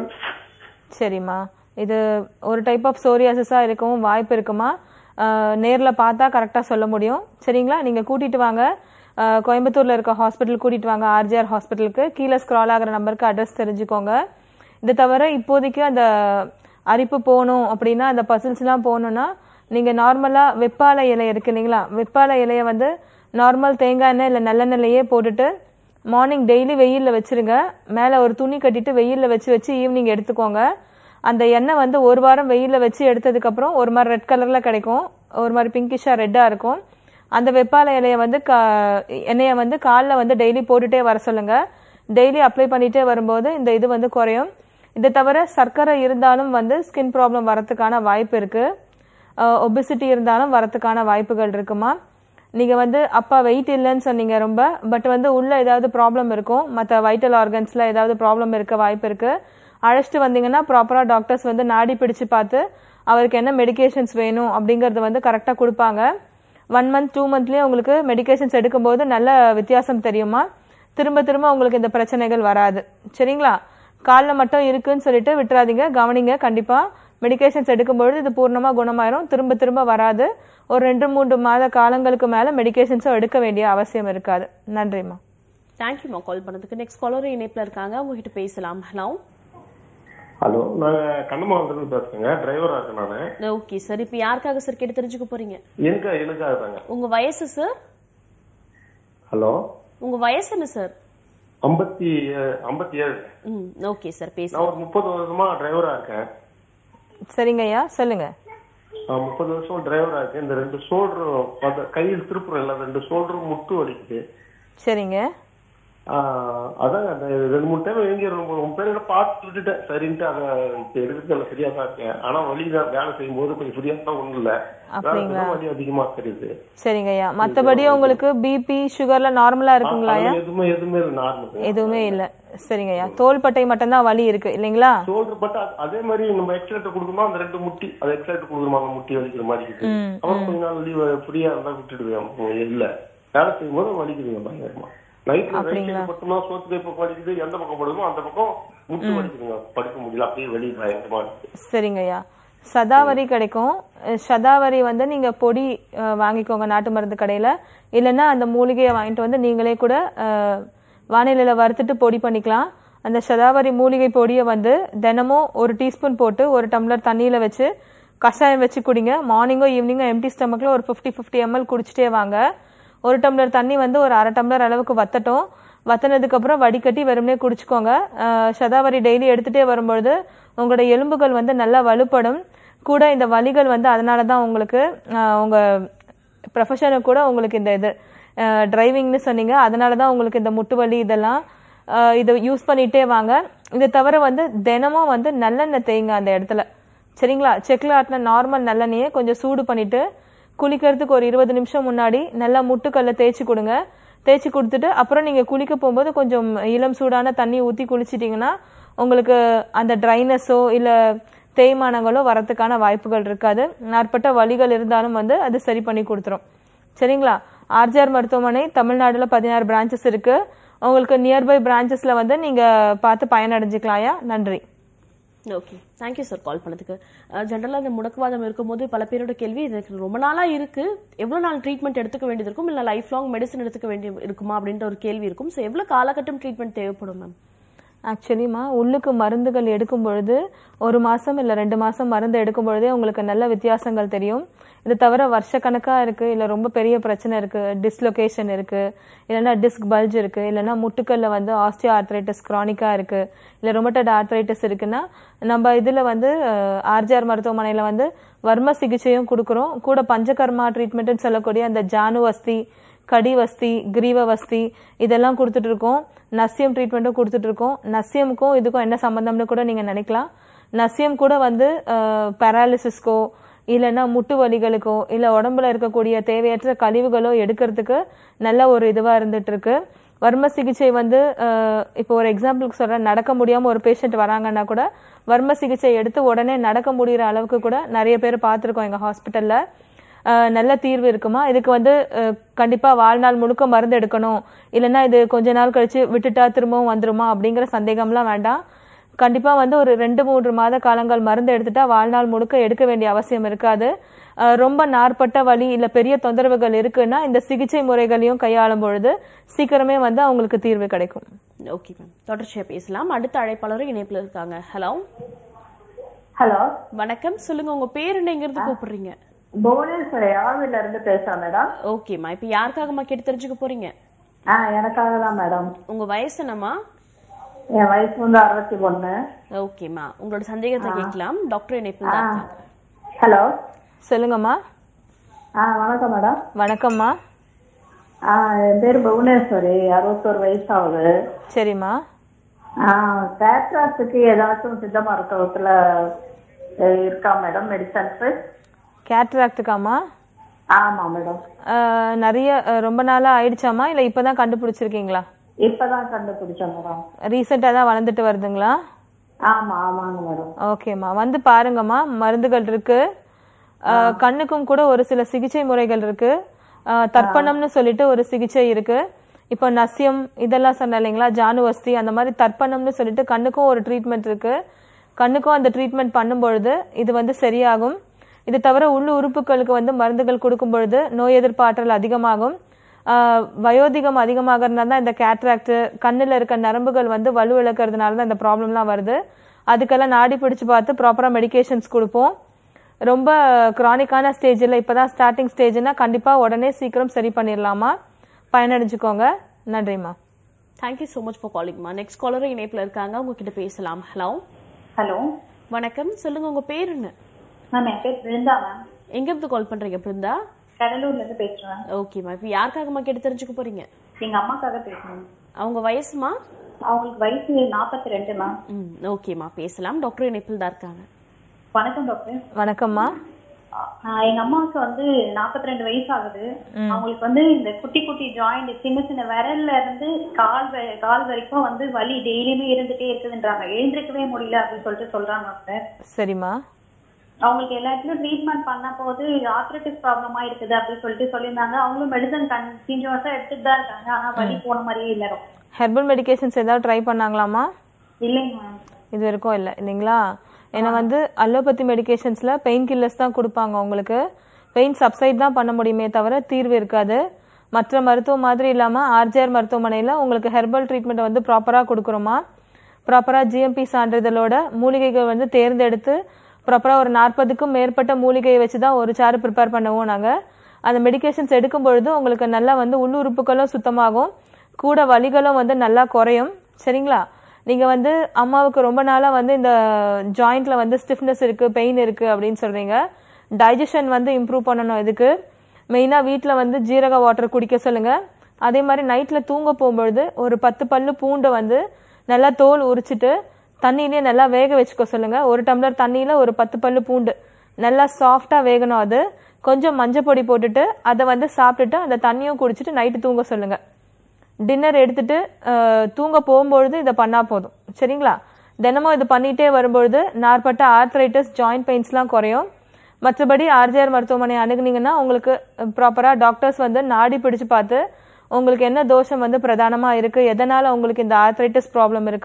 சரிம்மா இது ஒரு டைப் ஆஃப் சோரியாசிஸா இருக்கவும் வாய்ப்பு இருக்குமா அஹ், நேர்ல பார்த்தா கரெக்டா சொல்ல முடியும் சரிங்களா நீங்க கூட்டிட்டு வாங்க அஹ், கோயம்புத்தூர்ல இருக்க ஹாஸ்பிட்டல் கூட்டிட்டு வாங்க ஆர்ஜிஆர் ஹாஸ்பிட்டலுக்கு கீழே ஸ்க்ரால் ஆகிற நம்பருக்கு அட்ரஸ் தெரிஞ்சுக்கோங்க இது தவிர இப்போதைக்கு அந்த அரிப்பு போகணும் அப்படின்னா அந்த பசில்ஸ்லாம் போகணும்னா நீங்க நார்மலா வெப்பாலை இலை இருக்கு இல்லைங்களா வெப்பாலை இலையை வந்து நார்மல் தேங்காய் எண்ணெய் இல்லை நல்லெண்ணெய்லையே போட்டுட்டு மார்னிங் டெய்லி வெயிலில் வச்சிருங்க மேலே ஒரு துணி கட்டிட்டு வெயிலில் வச்சு வச்சு ஈவினிங் எடுத்துக்கோங்க அந்த எண்ணெய் வந்து ஒரு வாரம் வெயிலில் வச்சு எடுத்ததுக்கப்புறம் ஒரு மாதிரி ரெட் கலரில் கிடைக்கும் ஒரு மாதிரி பிங்கிஷாக ரெட்டாக இருக்கும் அந்த வெப்பாலை இலையை வந்து கா எண்ணெயை வந்து காலில் வந்து டெய்லி போட்டுட்டே வர சொல்லுங்க டெய்லி அப்ளை பண்ணிட்டே வரும்போது இந்த இது வந்து குறையும் இதை தவிர சர்க்கரை இருந்தாலும் வந்து ஸ்கின் ப்ராப்ளம் வரத்துக்கான வாய்ப்பு இருக்கு ஒபிசிட்டி இருந்தாலும் வரத்துக்கான வாய்ப்புகள் இருக்குமா நீங்க வந்து அப்பா வெயிட் இல்லைன்னு சொன்னீங்க ரொம்ப பட் வந்து உள்ள ஏதாவது ப்ராப்ளம் இருக்கும் மற்ற வைட்டல் ஆர்கன்ஸ்ல ஏதாவது ப்ராப்ளம் இருக்க வாய்ப்பு இருக்கு அழைச்சிட்டு வந்தீங்கன்னா ப்ராப்பரா டாக்டர்ஸ் வந்து நாடி பிடிச்சு பார்த்து அவருக்கு என்ன மெடிகேஷன்ஸ் வேணும் அப்படிங்கறது வந்து கரெக்டாக கொடுப்பாங்க ஒன் மந்த் டூ மந்த்லயே உங்களுக்கு மெடிகேஷன்ஸ் எடுக்கும்போது நல்ல வித்தியாசம் தெரியுமா திரும்ப திரும்ப உங்களுக்கு இந்த பிரச்சனைகள் வராது சரிங்களா காலில் மட்டும் இருக்குன்னு சொல்லிட்டு விட்டுறாதீங்க கவனிங்க கண்டிப்பா மெடிகேஷன்ஸ் எடுக்கும்பொழுது இது பூர்ணமா குணமாயிரும் திரும்ப திரும்ப வராது ஒரு ரெண்டு மூன்று மாத காலங்களுக்கு மேல மெடிகேஷன்ஸும் எடுக்க வேண்டிய அவசியம் இருக்காது நன்றிம்மா தேங்க்யூமா கால் பண்ணதுக்கு நெக்ஸ்ட் காலர் இணைப்புல இருக்காங்க உங்ககிட்ட பேசலாம் ஹலோ ஹலோ நான் கண்ணமாவட்டத்துல பேசுறேங்க டிரைவரா இருக்கேன் நானு ஓகே சார் இப்போ யாருக்காக சார் கேட்டு தெரிஞ்சுக்க போறீங்க எனக்கு எனக்காக தாங்க உங்க வயசு சார் ஹலோ உங்க வயசு என்ன சார் ஐம்பத்தி ஐம்பத்தி ஏழு ம் ஓகே சார் பேச நான் ஒரு முப்பது வருஷமா டிரைவரா இருக்கேன் சரிங்க ஐயா சொல்லுங்க நான் முப்பது வருஷம் டிரைவரா இருக்கேன் இந்த ரெண்டு ஷோல்டரும் கையில் திருப்புறம் இல்ல ரெண்டு ஷோல்டரும் முட்டு வலிக்குது சரிங்க ஆஹ் அதான் அந்த ரெண்டு மூணு டைம் எங்க உன் பேரோட பார்த்து விட்டுட்டேன் சரின்ட்டு அதை இப்ப எடுக்கிறதுல சரியா தான் இருக்கேன் ஆனா வலி தான் வேலை செய்யும் போது கொஞ்சம் ஃப்ரீயா தான் ஒண்ணும் இல்ல வேலை அப்படிங்களா? செய்யும் வலி அதிகமா தெரியுது சரிங்க ஐயா மத்தபடி உங்களுக்கு பிபி சுகர்ல நார்மலா இருக்குங்களா ஐயா அது எதுவுமே எதுவுமே நார்மல் எதுவுமே இல்ல சரிங்க ஐயா தோள்பட்டை மட்டும்தான் வலி இருக்கு இல்லைங்களா ஷோல்டர் பட் அதே மாதிரி நம்ம எக்ஸலேட்டர் கொடுக்கணுமா அந்த ரெண்டு முட்டி அது எக்ஸலேட்டர் கொடுக்கணுமா அந்த முட்டி வலிக்கிற மாதிரி இருக்கு ம், அப்புறம் கொஞ்ச நாள் லீவ் ஃப்ரீயா இருந்தா விட்டுடுவேன் இல்ல வேலை செய்யும் போது வலிக்குதுங்க பயங்கரமா நைட்ல ரைட் அப்படிங்களா? சைடு மட்டும்தான் சோத்து கை பக்கம் வலிக்குது எந்த பக்கம் படுமோ அந்த பக்கம் முட்டு வலிக்குதுங்க படுக்க முடியல அப்படியே வலி பயங்கரமா இருக்கு சரிங்க ஐயா சதாவரி கிடைக்கும் அஹ் சதாவரி வந்து நீங்க பொடி அஹ், வாங்கிக்கோங்க நாட்டு மருந்து கடையில இல்லைன்னா அந்த மூலிகையை வாங்கிட்டு வந்து நீங்களே கூட அஹ், வானிலையில வறுத்துட்டு பொடி பண்ணிக்கலாம் அந்த சதாவரி மூலிகை பொடியை வந்து தினமும் ஒரு டீஸ்பூன் போட்டு ஒரு டம்ளர் தண்ணியில வச்சு கஷாயம் வச்சு குடிங்க மார்னிங்கோ ஈவினிங்கோ எம்டி ஸ்டமக்ல ஒரு ஃபிஃப்டி ஃபிஃப்டி எம்எல் குடிச்சிட்டே வாங்க ஒரு டம்ளர் தண்ணி வந்து ஒரு அரை டம்ளர் அளவுக்கு வத்தட்டும் வத்தினதுக்கு அப்புறம் வடிகட்டி வெறுமனே குடிச்சுக்கோங்க அஹ் சதாவரி டெய்லி எடுத்துட்டே வரும்பொழுது உங்களோட எலும்புகள் வந்து நல்லா வலுப்படும் கூட இந்த வலிகள் வந்து அதனால தான் உங்களுக்கு அஹ், உங்க ப்ரொஃபஷனுக்கு கூட உங்களுக்கு இந்த இது டிரைவிங்னு சொன்னீங்க அதனால தான் உங்களுக்கு இந்த முட்டு வலி இதெல்லாம் அஹ், இதை யூஸ் பண்ணிட்டே வாங்க இதை தவிர வந்து தினமும் வந்து நல்லெண்ணெய் தேய்ங்க அந்த இடத்துல சரிங்களா செக்கில் ஆட்டின நார்மல் நல்லெண்ணெயை கொஞ்சம் சூடு பண்ணிட்டு குளிக்கிறதுக்கு ஒரு இருபது நிமிஷம் முன்னாடி நல்லா முட்டுக்கல்ல தேய்ச்சி கொடுங்க தேய்ச்சி கொடுத்துட்டு அப்புறம் நீங்கள் குளிக்க போகும்போது கொஞ்சம் இளம் சூடான தண்ணி ஊற்றி குளிச்சிட்டிங்கன்னா உங்களுக்கு அந்த ட்ரைனஸோ இல்லை தேய்மானங்களோ வரத்துக்கான வாய்ப்புகள் இருக்காது நாற்பட்ட வலிகள் இருந்தாலும் வந்து அது சரி பண்ணி கொடுத்துரும் சரிங்களா ஆர்ஜிஆர் மருத்துவமனை தமிழ்நாடுல பதினாறு பிரான்ச்சஸ் இருக்கு உங்களுக்கு நியர்பை பிரான்ச்சஸ்ல வந்து நீங்க பார்த்து பயனடைஞ்சுக்கலாம்யா நன்றி ஓகே தேங்க்யூ சார் கால் பண்ணதுக்கு ஜென்ரலாக இந்த முடக்குவாதம் இருக்கும்போது பல பேரோட கேள்வி இதுக்கு ரொம்ப நாளாக இருக்கு எவ்வளோ நாள் ட்ரீட்மெண்ட் எடுத்துக்க வேண்டியது இருக்கும் இல்லை லைஃப் லாங் மெடிசன் எடுத்துக்க வேண்டிய இருக்குமா அப்படின்ற ஒரு கேள்வி இருக்கும் ஸோ எவ்வளோ காலகட்டம் ட்ரீட்மெண்ட் தேவைப்படும் மேம் ஆக்சுவலிமா உள்ளுக்கு மருந்துகள் எடுக்கும் பொழுது ஒரு மாசம் இல்ல ரெண்டு மாசம் மருந்து எடுக்கும் பொழுதே உங்களுக்கு நல்ல வித்தியாசங்கள் தெரியும் இது தவிர வருஷக்கணக்கா இருக்கு இல்ல ரொம்ப பெரிய பிரச்சனை இருக்கு டிஸ்லொகேஷன் இருக்கு இல்லைன்னா டிஸ்க் பல்ஜ் இருக்கு இல்லைன்னா முட்டுக்கல்ல வந்து ஆஸ்டியோ ஆர்த்ரைட்டிஸ் கிரானிக்கா இருக்கு இல்ல ரொமட்டட் ஆர்த்ரைட்டிஸ் இருக்குன்னா நம்ம இதுல வந்து ஆர்ஜிஆர் மருத்துவமனையில வந்து வர்ம சிகிச்சையும் கொடுக்குறோம் கூட பஞ்சகர்மா ட்ரீட்மெண்ட்னு சொல்லக்கூடிய அந்த ஜானு வஸ்தி கடி வஸ்தி கிரீவ வஸ்தி இதெல்லாம் கொடுத்துட்டு இருக்கோம் நசியம் ட்ரீட்மெண்ட்டும் கொடுத்துட்டு இருக்கோம் நசியமுக்கும் இதுக்கும் என்ன சம்பந்தம்னு கூட நீங்க நினைக்கலாம் நசியம் கூட வந்து பேராலிசிஸ்க்கோ இல்லைன்னா முட்டு வலிகளுக்கோ இல்லை உடம்புல இருக்கக்கூடிய தேவையற்ற கழிவுகளோ எடுக்கிறதுக்கு நல்ல ஒரு இதுவாக இருந்துட்டு இருக்கு வர்ம சிகிச்சை வந்து அஹ், இப்போ ஒரு எக்ஸாம்பிளுக்கு சொல்றேன் நடக்க முடியாம ஒரு பேஷண்ட் வராங்கன்னா கூட வர்ம சிகிச்சை எடுத்து உடனே நடக்க முடிகிற அளவுக்கு கூட நிறைய பேர் பார்த்துருக்கோம் எங்க ஹாஸ்பிட்டல்ல அஹ், நல்ல தீர்வு இருக்குமா இதுக்கு வந்து அஹ், கண்டிப்பா வாழ்நாள் முழுக்க மருந்து எடுக்கணும் இல்லைன்னா இது கொஞ்ச நாள் கழிச்சு விட்டுட்டா திரும்பவும் வந்துருமா அப்படிங்கிற சந்தேகம்லாம் வேண்டாம் கண்டிப்பா வந்து ஒரு ரெண்டு மூன்று மாத காலங்கள் மருந்து எடுத்துட்டா வாழ்நாள் முழுக்க எடுக்க வேண்டிய அவசியம் இருக்காது அஹ், ரொம்ப நாற்பட்ட வலி இல்ல பெரிய தொந்தரவுகள் இருக்குன்னா இந்த சிகிச்சை முறைகளையும் கையாளும் பொழுது சீக்கிரமே வந்து அவங்களுக்கு தீர்வு கிடைக்கும் ஓகே மேம் தொடர்ச்சியாக பேசலாம் அடுத்த அழைப்பாளரும் இணைப்பில் இருக்காங்க ஹலோ ஹலோ வணக்கம் சொல்லுங்க உங்க பேர் என்ன எங்கிருந்து கூப்பிடுறீங்க புவனேஸ்வரி ஆவில இருந்து பேசுறேன் மேடம் ஓகேம்மா இப்போ யாருக்காகம்மா கேட்டு தெரிஞ்சுக்க போறீங்க ஆ எனக்காக தான் மேடம் உங்க வயசு என்னம்மா என் வயசு வந்து அறுபத்தி ஒண்ணு ஓகேம்மா உங்களோட சந்தேகத்தை கேட்கலாம் டாக்டர் இணைப்பில் தான் இருக்காங்க ஹலோ சொல்லுங்கம்மா ஆ வணக்கம் மேடம் வணக்கம்மா ஆ என் பேர் புவனேஸ்வரி அறுபத்தோரு வயசு ஆகுது சரிம்மா ஆ கேட்ராக்டுக்கு ஏதாச்சும் சித்த மருத்துவத்துல அஹ், இருக்கா மேடம் மெடிசன்ஸ் கேட்ராக்டுக்காம்மா ஆமா மேடம் அஹ், நிறைய அஹ், ரொம்ப நாளா ஆயிடுச்சாம்மா இல்ல இப்பதான் கண்டுபிடிச்சிருக்கீங்களா இப்பதான் கண்டுபிடிச்சேன் மேடம் ரீசெண்டா தான் வளர்ந்துட்டு வருதுங்களா ஆமா ஆமாங்க மேடம் ஓகேம்மா வந்து பாருங்கம்மா மருந்துகள் இருக்கு அஹ், கண்ணுக்கும் கூட ஒரு சில சிகிச்சை முறைகள் இருக்கு அஹ், தர்ப்பணம்னு சொல்லிட்டு ஒரு சிகிச்சை இருக்கு இப்போ நசியம் இதெல்லாம் சொன்ன இல்லைங்களா ஜானுவஸ்தி அந்த மாதிரி தர்ப்பணம்னு சொல்லிட்டு கண்ணுக்கும் ஒரு ட்ரீட்மெண்ட் இருக்கு கண்ணுக்கும் அந்த ட்ரீட்மெண்ட் பண்ணும் பொழுது இது வந்து சரியாகும் இது தவிர உள்ள உறுப்புகளுக்கு வந்து மருந்துகள் கொடுக்கும் பொழுது நோய் எதிர்ப்பு ஆற்றல் அதிகமாகும் ஆஹ் வயோதிகம் அதிகமாக இருந்தால் தான் இந்த கேட்ராக்ட் கண்ணில் இருக்க நரம்புகள் வந்து வலு இழக்கிறதுனால தான் இந்த ப்ராப்ளம்லாம் வருது அதுக்கெல்லாம் நாடி பிடிச்சு பார்த்து ப்ராப்பராக மெடிகேஷன்ஸ் கொடுப்போம் ரொம்ப கிரானிக்கான ஸ்டேஜில் இப்போ தான் ஸ்டார்டிங் ஸ்டேஜ்னா கண்டிப்பாக உடனே சீக்கிரம் சரி பண்ணிடலாமா பயனடைஞ்சுக்கோங்க நன்றிம்மா தேங்க்யூ ஸோ மச் ஃபார் காலிங்மா நெக்ஸ்ட் காலரும் இணைப்பில் இருக்காங்க உங்ககிட்ட பேசலாம் ஹலோ ஹலோ வணக்கம் சொல்லுங்க உங்க பேர் என்ன மேம் என் பேர் பிருந்தா மேம் எங்கேருந்து கால் பண்றீங்க பிருந்தா கடலூர்ல இருந்து பேசுறேன் ஓகேம்மா இப்போ யாருக்காகம்மா கேட்டு தெரிஞ்சுக்க போறீங்க எங்க அம்மாக்காக பேசணும் அவங்க வயசுமா அவங்களுக்கு வயசு நாற்பத்தி ரெண்டு மேம் ம் ஓகேம்மா பேசலாம் டாக்டர் இணைப்பில் தான் இருக்காங்க வணக்கம் டாக்டர் வணக்கம்மா ஆஹ் எங்க அம்மாவுக்கு வந்து நாற்பத்தி ரெண்டு வயசு ஆகுது ம். அவங்களுக்கு வந்து இந்த குட்டி குட்டி ஜாயிண்ட் சின்ன சின்ன விரல்ல இருந்து கால் வ- கால் வரைக்கும் வந்து வலி டெய்லியுமே இருந்துட்டே இருக்குதுன்றாங்க எழுந்திருக்கவே முடியல அப்படின்னு சொல்லிட்டு சொல்றாங்க டாக்டர் சரிம்மா அவங்களுக்கு எல்லா இடத்துலயும் ட்ரீட்மெண்ட் பண்ண போது ஆர்த்ரைட்டிஸ் ப்ராப்ளமா இருக்குது அப்படின்னு சொல்லிட்டு சொல்லியிருந்தாங்க அவங்களும் மெடிசன் கண்டினியூஸா எடுத்துட்டு தான் இருக்காங்க ஆனா வலி போன மாதிரியே இல்ல டாக்டர் ஹெர்பல் மெடிகேஷன்ஸ் ஏதாவது ட்ரை பண்ணாங்களாமா இல்லைங்க மேம் இது வரைக்கும் இல்லை இல்லைங்களா ஏன்னா வந்து அலோபதி மெடிகேஷன்ஸில் பெயின் கில்லர்ஸ் தான் கொடுப்பாங்க உங்களுக்கு பெயின் சப்சைட் தான் பண்ண முடியுமே தவிர தீர்வு இருக்காது மற்ற மருத்துவம் மாதிரி இல்லாமல் ஆர்ஜிஆர் மருத்துவமனையில் உங்களுக்கு ஹெர்பல் ட்ரீட்மெண்ட் வந்து ப்ராப்பராக கொடுக்குறோமா ப்ராப்பராக ஜிஎம்பி சான்றிதழோட மூலிகைகள் வந்து தேர்ந்தெடுத்து ப்ராப்பராக ஒரு நாற்பதுக்கும் மேற்பட்ட மூலிகையை வச்சு தான் ஒரு சாறு ப்ரிப்பேர் பண்ணுவோம் நாங்கள் அந்த மெடிகேஷன்ஸ் எடுக்கும் பொழுது உங்களுக்கு நல்லா வந்து உள்ளுறுப்புகளும் சுத்தமாகும் கூட வலிகளும் வந்து நல்லா குறையும் சரிங்களா நீங்கள் வந்து அம்மாவுக்கு ரொம்ப நாளாக வந்து இந்த ஜாயிண்ட்ல வந்து ஸ்டிஃப்னஸ் இருக்குது பெயின் இருக்குது அப்படின்னு சொல்கிறீங்க டைஜஷன் வந்து இம்ப்ரூவ் பண்ணணும் இதுக்கு மெயினாக வீட்டில் வந்து ஜீரக வாட்டர் குடிக்க சொல்லுங்கள் அதே மாதிரி நைட்டில் தூங்க போகும்பொழுது ஒரு பத்து பல்லு பூண்டை வந்து நல்லா தோல் உரிச்சிட்டு தண்ணியிலே நல்லா வேக வச்சுக்க சொல்லுங்க ஒரு டம்ளர் தண்ணியில் ஒரு பத்து பல்லு பூண்டு நல்லா சாஃப்டாக வேகணும் அது கொஞ்சம் மஞ்சள் பொடி போட்டுட்டு அதை வந்து சாப்பிட்டுட்டு அந்த தண்ணியும் குடிச்சிட்டு நைட்டு தூங்க சொல்லுங்க டின்னர் எடுத்துட்டு அஹ், தூங்க போகும்பொழுது இதை பண்ணா போதும் சரிங்களா தினமும் இது பண்ணிட்டே வரும்பொழுது நாற்பட்ட ஆர்த்ரைட்டிஸ் ஜாயிண்ட் பெயின்ஸ்லாம் குறையும் மற்றபடி ஆர்ஜிஆர் மருத்துவமனை அணுகுனீங்கன்னா உங்களுக்கு ப்ராப்பராக டாக்டர்ஸ் வந்து நாடி பிடிச்சு பார்த்து உங்களுக்கு என்ன தோஷம் வந்து பிரதானமாக இருக்குது எதனால் உங்களுக்கு இந்த ஆர்த்ரைட்டிஸ் ப்ராப்ளம் இருக்கா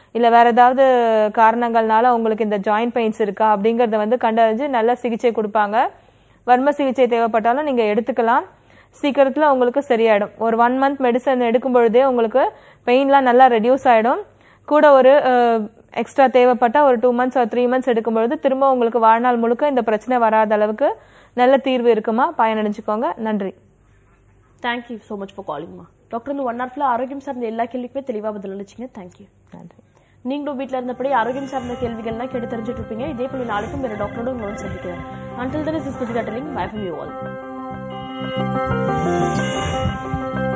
இல்லை வேற ஏதாவது காரணங்கள்னால உங்களுக்கு இந்த ஜாயிண்ட் பெயின்ஸ் இருக்கா அப்படிங்கறத வந்து கண்டறிஞ்சு நல்ல சிகிச்சை கொடுப்பாங்க வர்ம சிகிச்சை தேவைப்பட்டாலும் நீங்க எடுத்துக்கலாம் சீக்கிரத்துல உங்களுக்கு சரியாயிடும் ஒரு ஒன் மந்த் மெடிசன் எடுக்கும் பொழுதே உங்களுக்கு பெயின்லாம் நல்லா ரெடியூஸ் ஆயிடும் கூட ஒரு எக்ஸ்ட்ரா தேவைப்பட்டா ஒரு டூ மந்த்ஸ் ஒரு த்ரீ மந்த்ஸ் எடுக்கும் பொழுது திரும்ப உங்களுக்கு வாழ்நாள் முழுக்க இந்த பிரச்சனை வராத அளவுக்கு நல்ல தீர்வு இருக்குமா பயனடைஞ்சுக்கோங்க நன்றி தேங்க்யூ ஸோ மச் ஃபார் காலிங்மா டாக்டர் இந்த ஒன் ஹவர்ல ஆரோக்கியம் சார்ந்த எல்லா கேள்விக்குமே தெளிவாக பதில் அளிச்சிங்க தேங்க்யூ நன்றி நீங்களும் வீட்டில் இருந்தபடி ஆரோக்கியம் சார்ந்த கேள்விகள்லாம் கேட்டு தெரிஞ்சுட்டு இருப்பீங்க இதே போல நாளைக்கும் வேறு டாக்டரோட உங்களை வந்து சந்திக்கிறேன் அன்டில் தன் இஸ் இஸ் குட்டி கட்டலிங் பை ஃப்ரம் யூ ஆல்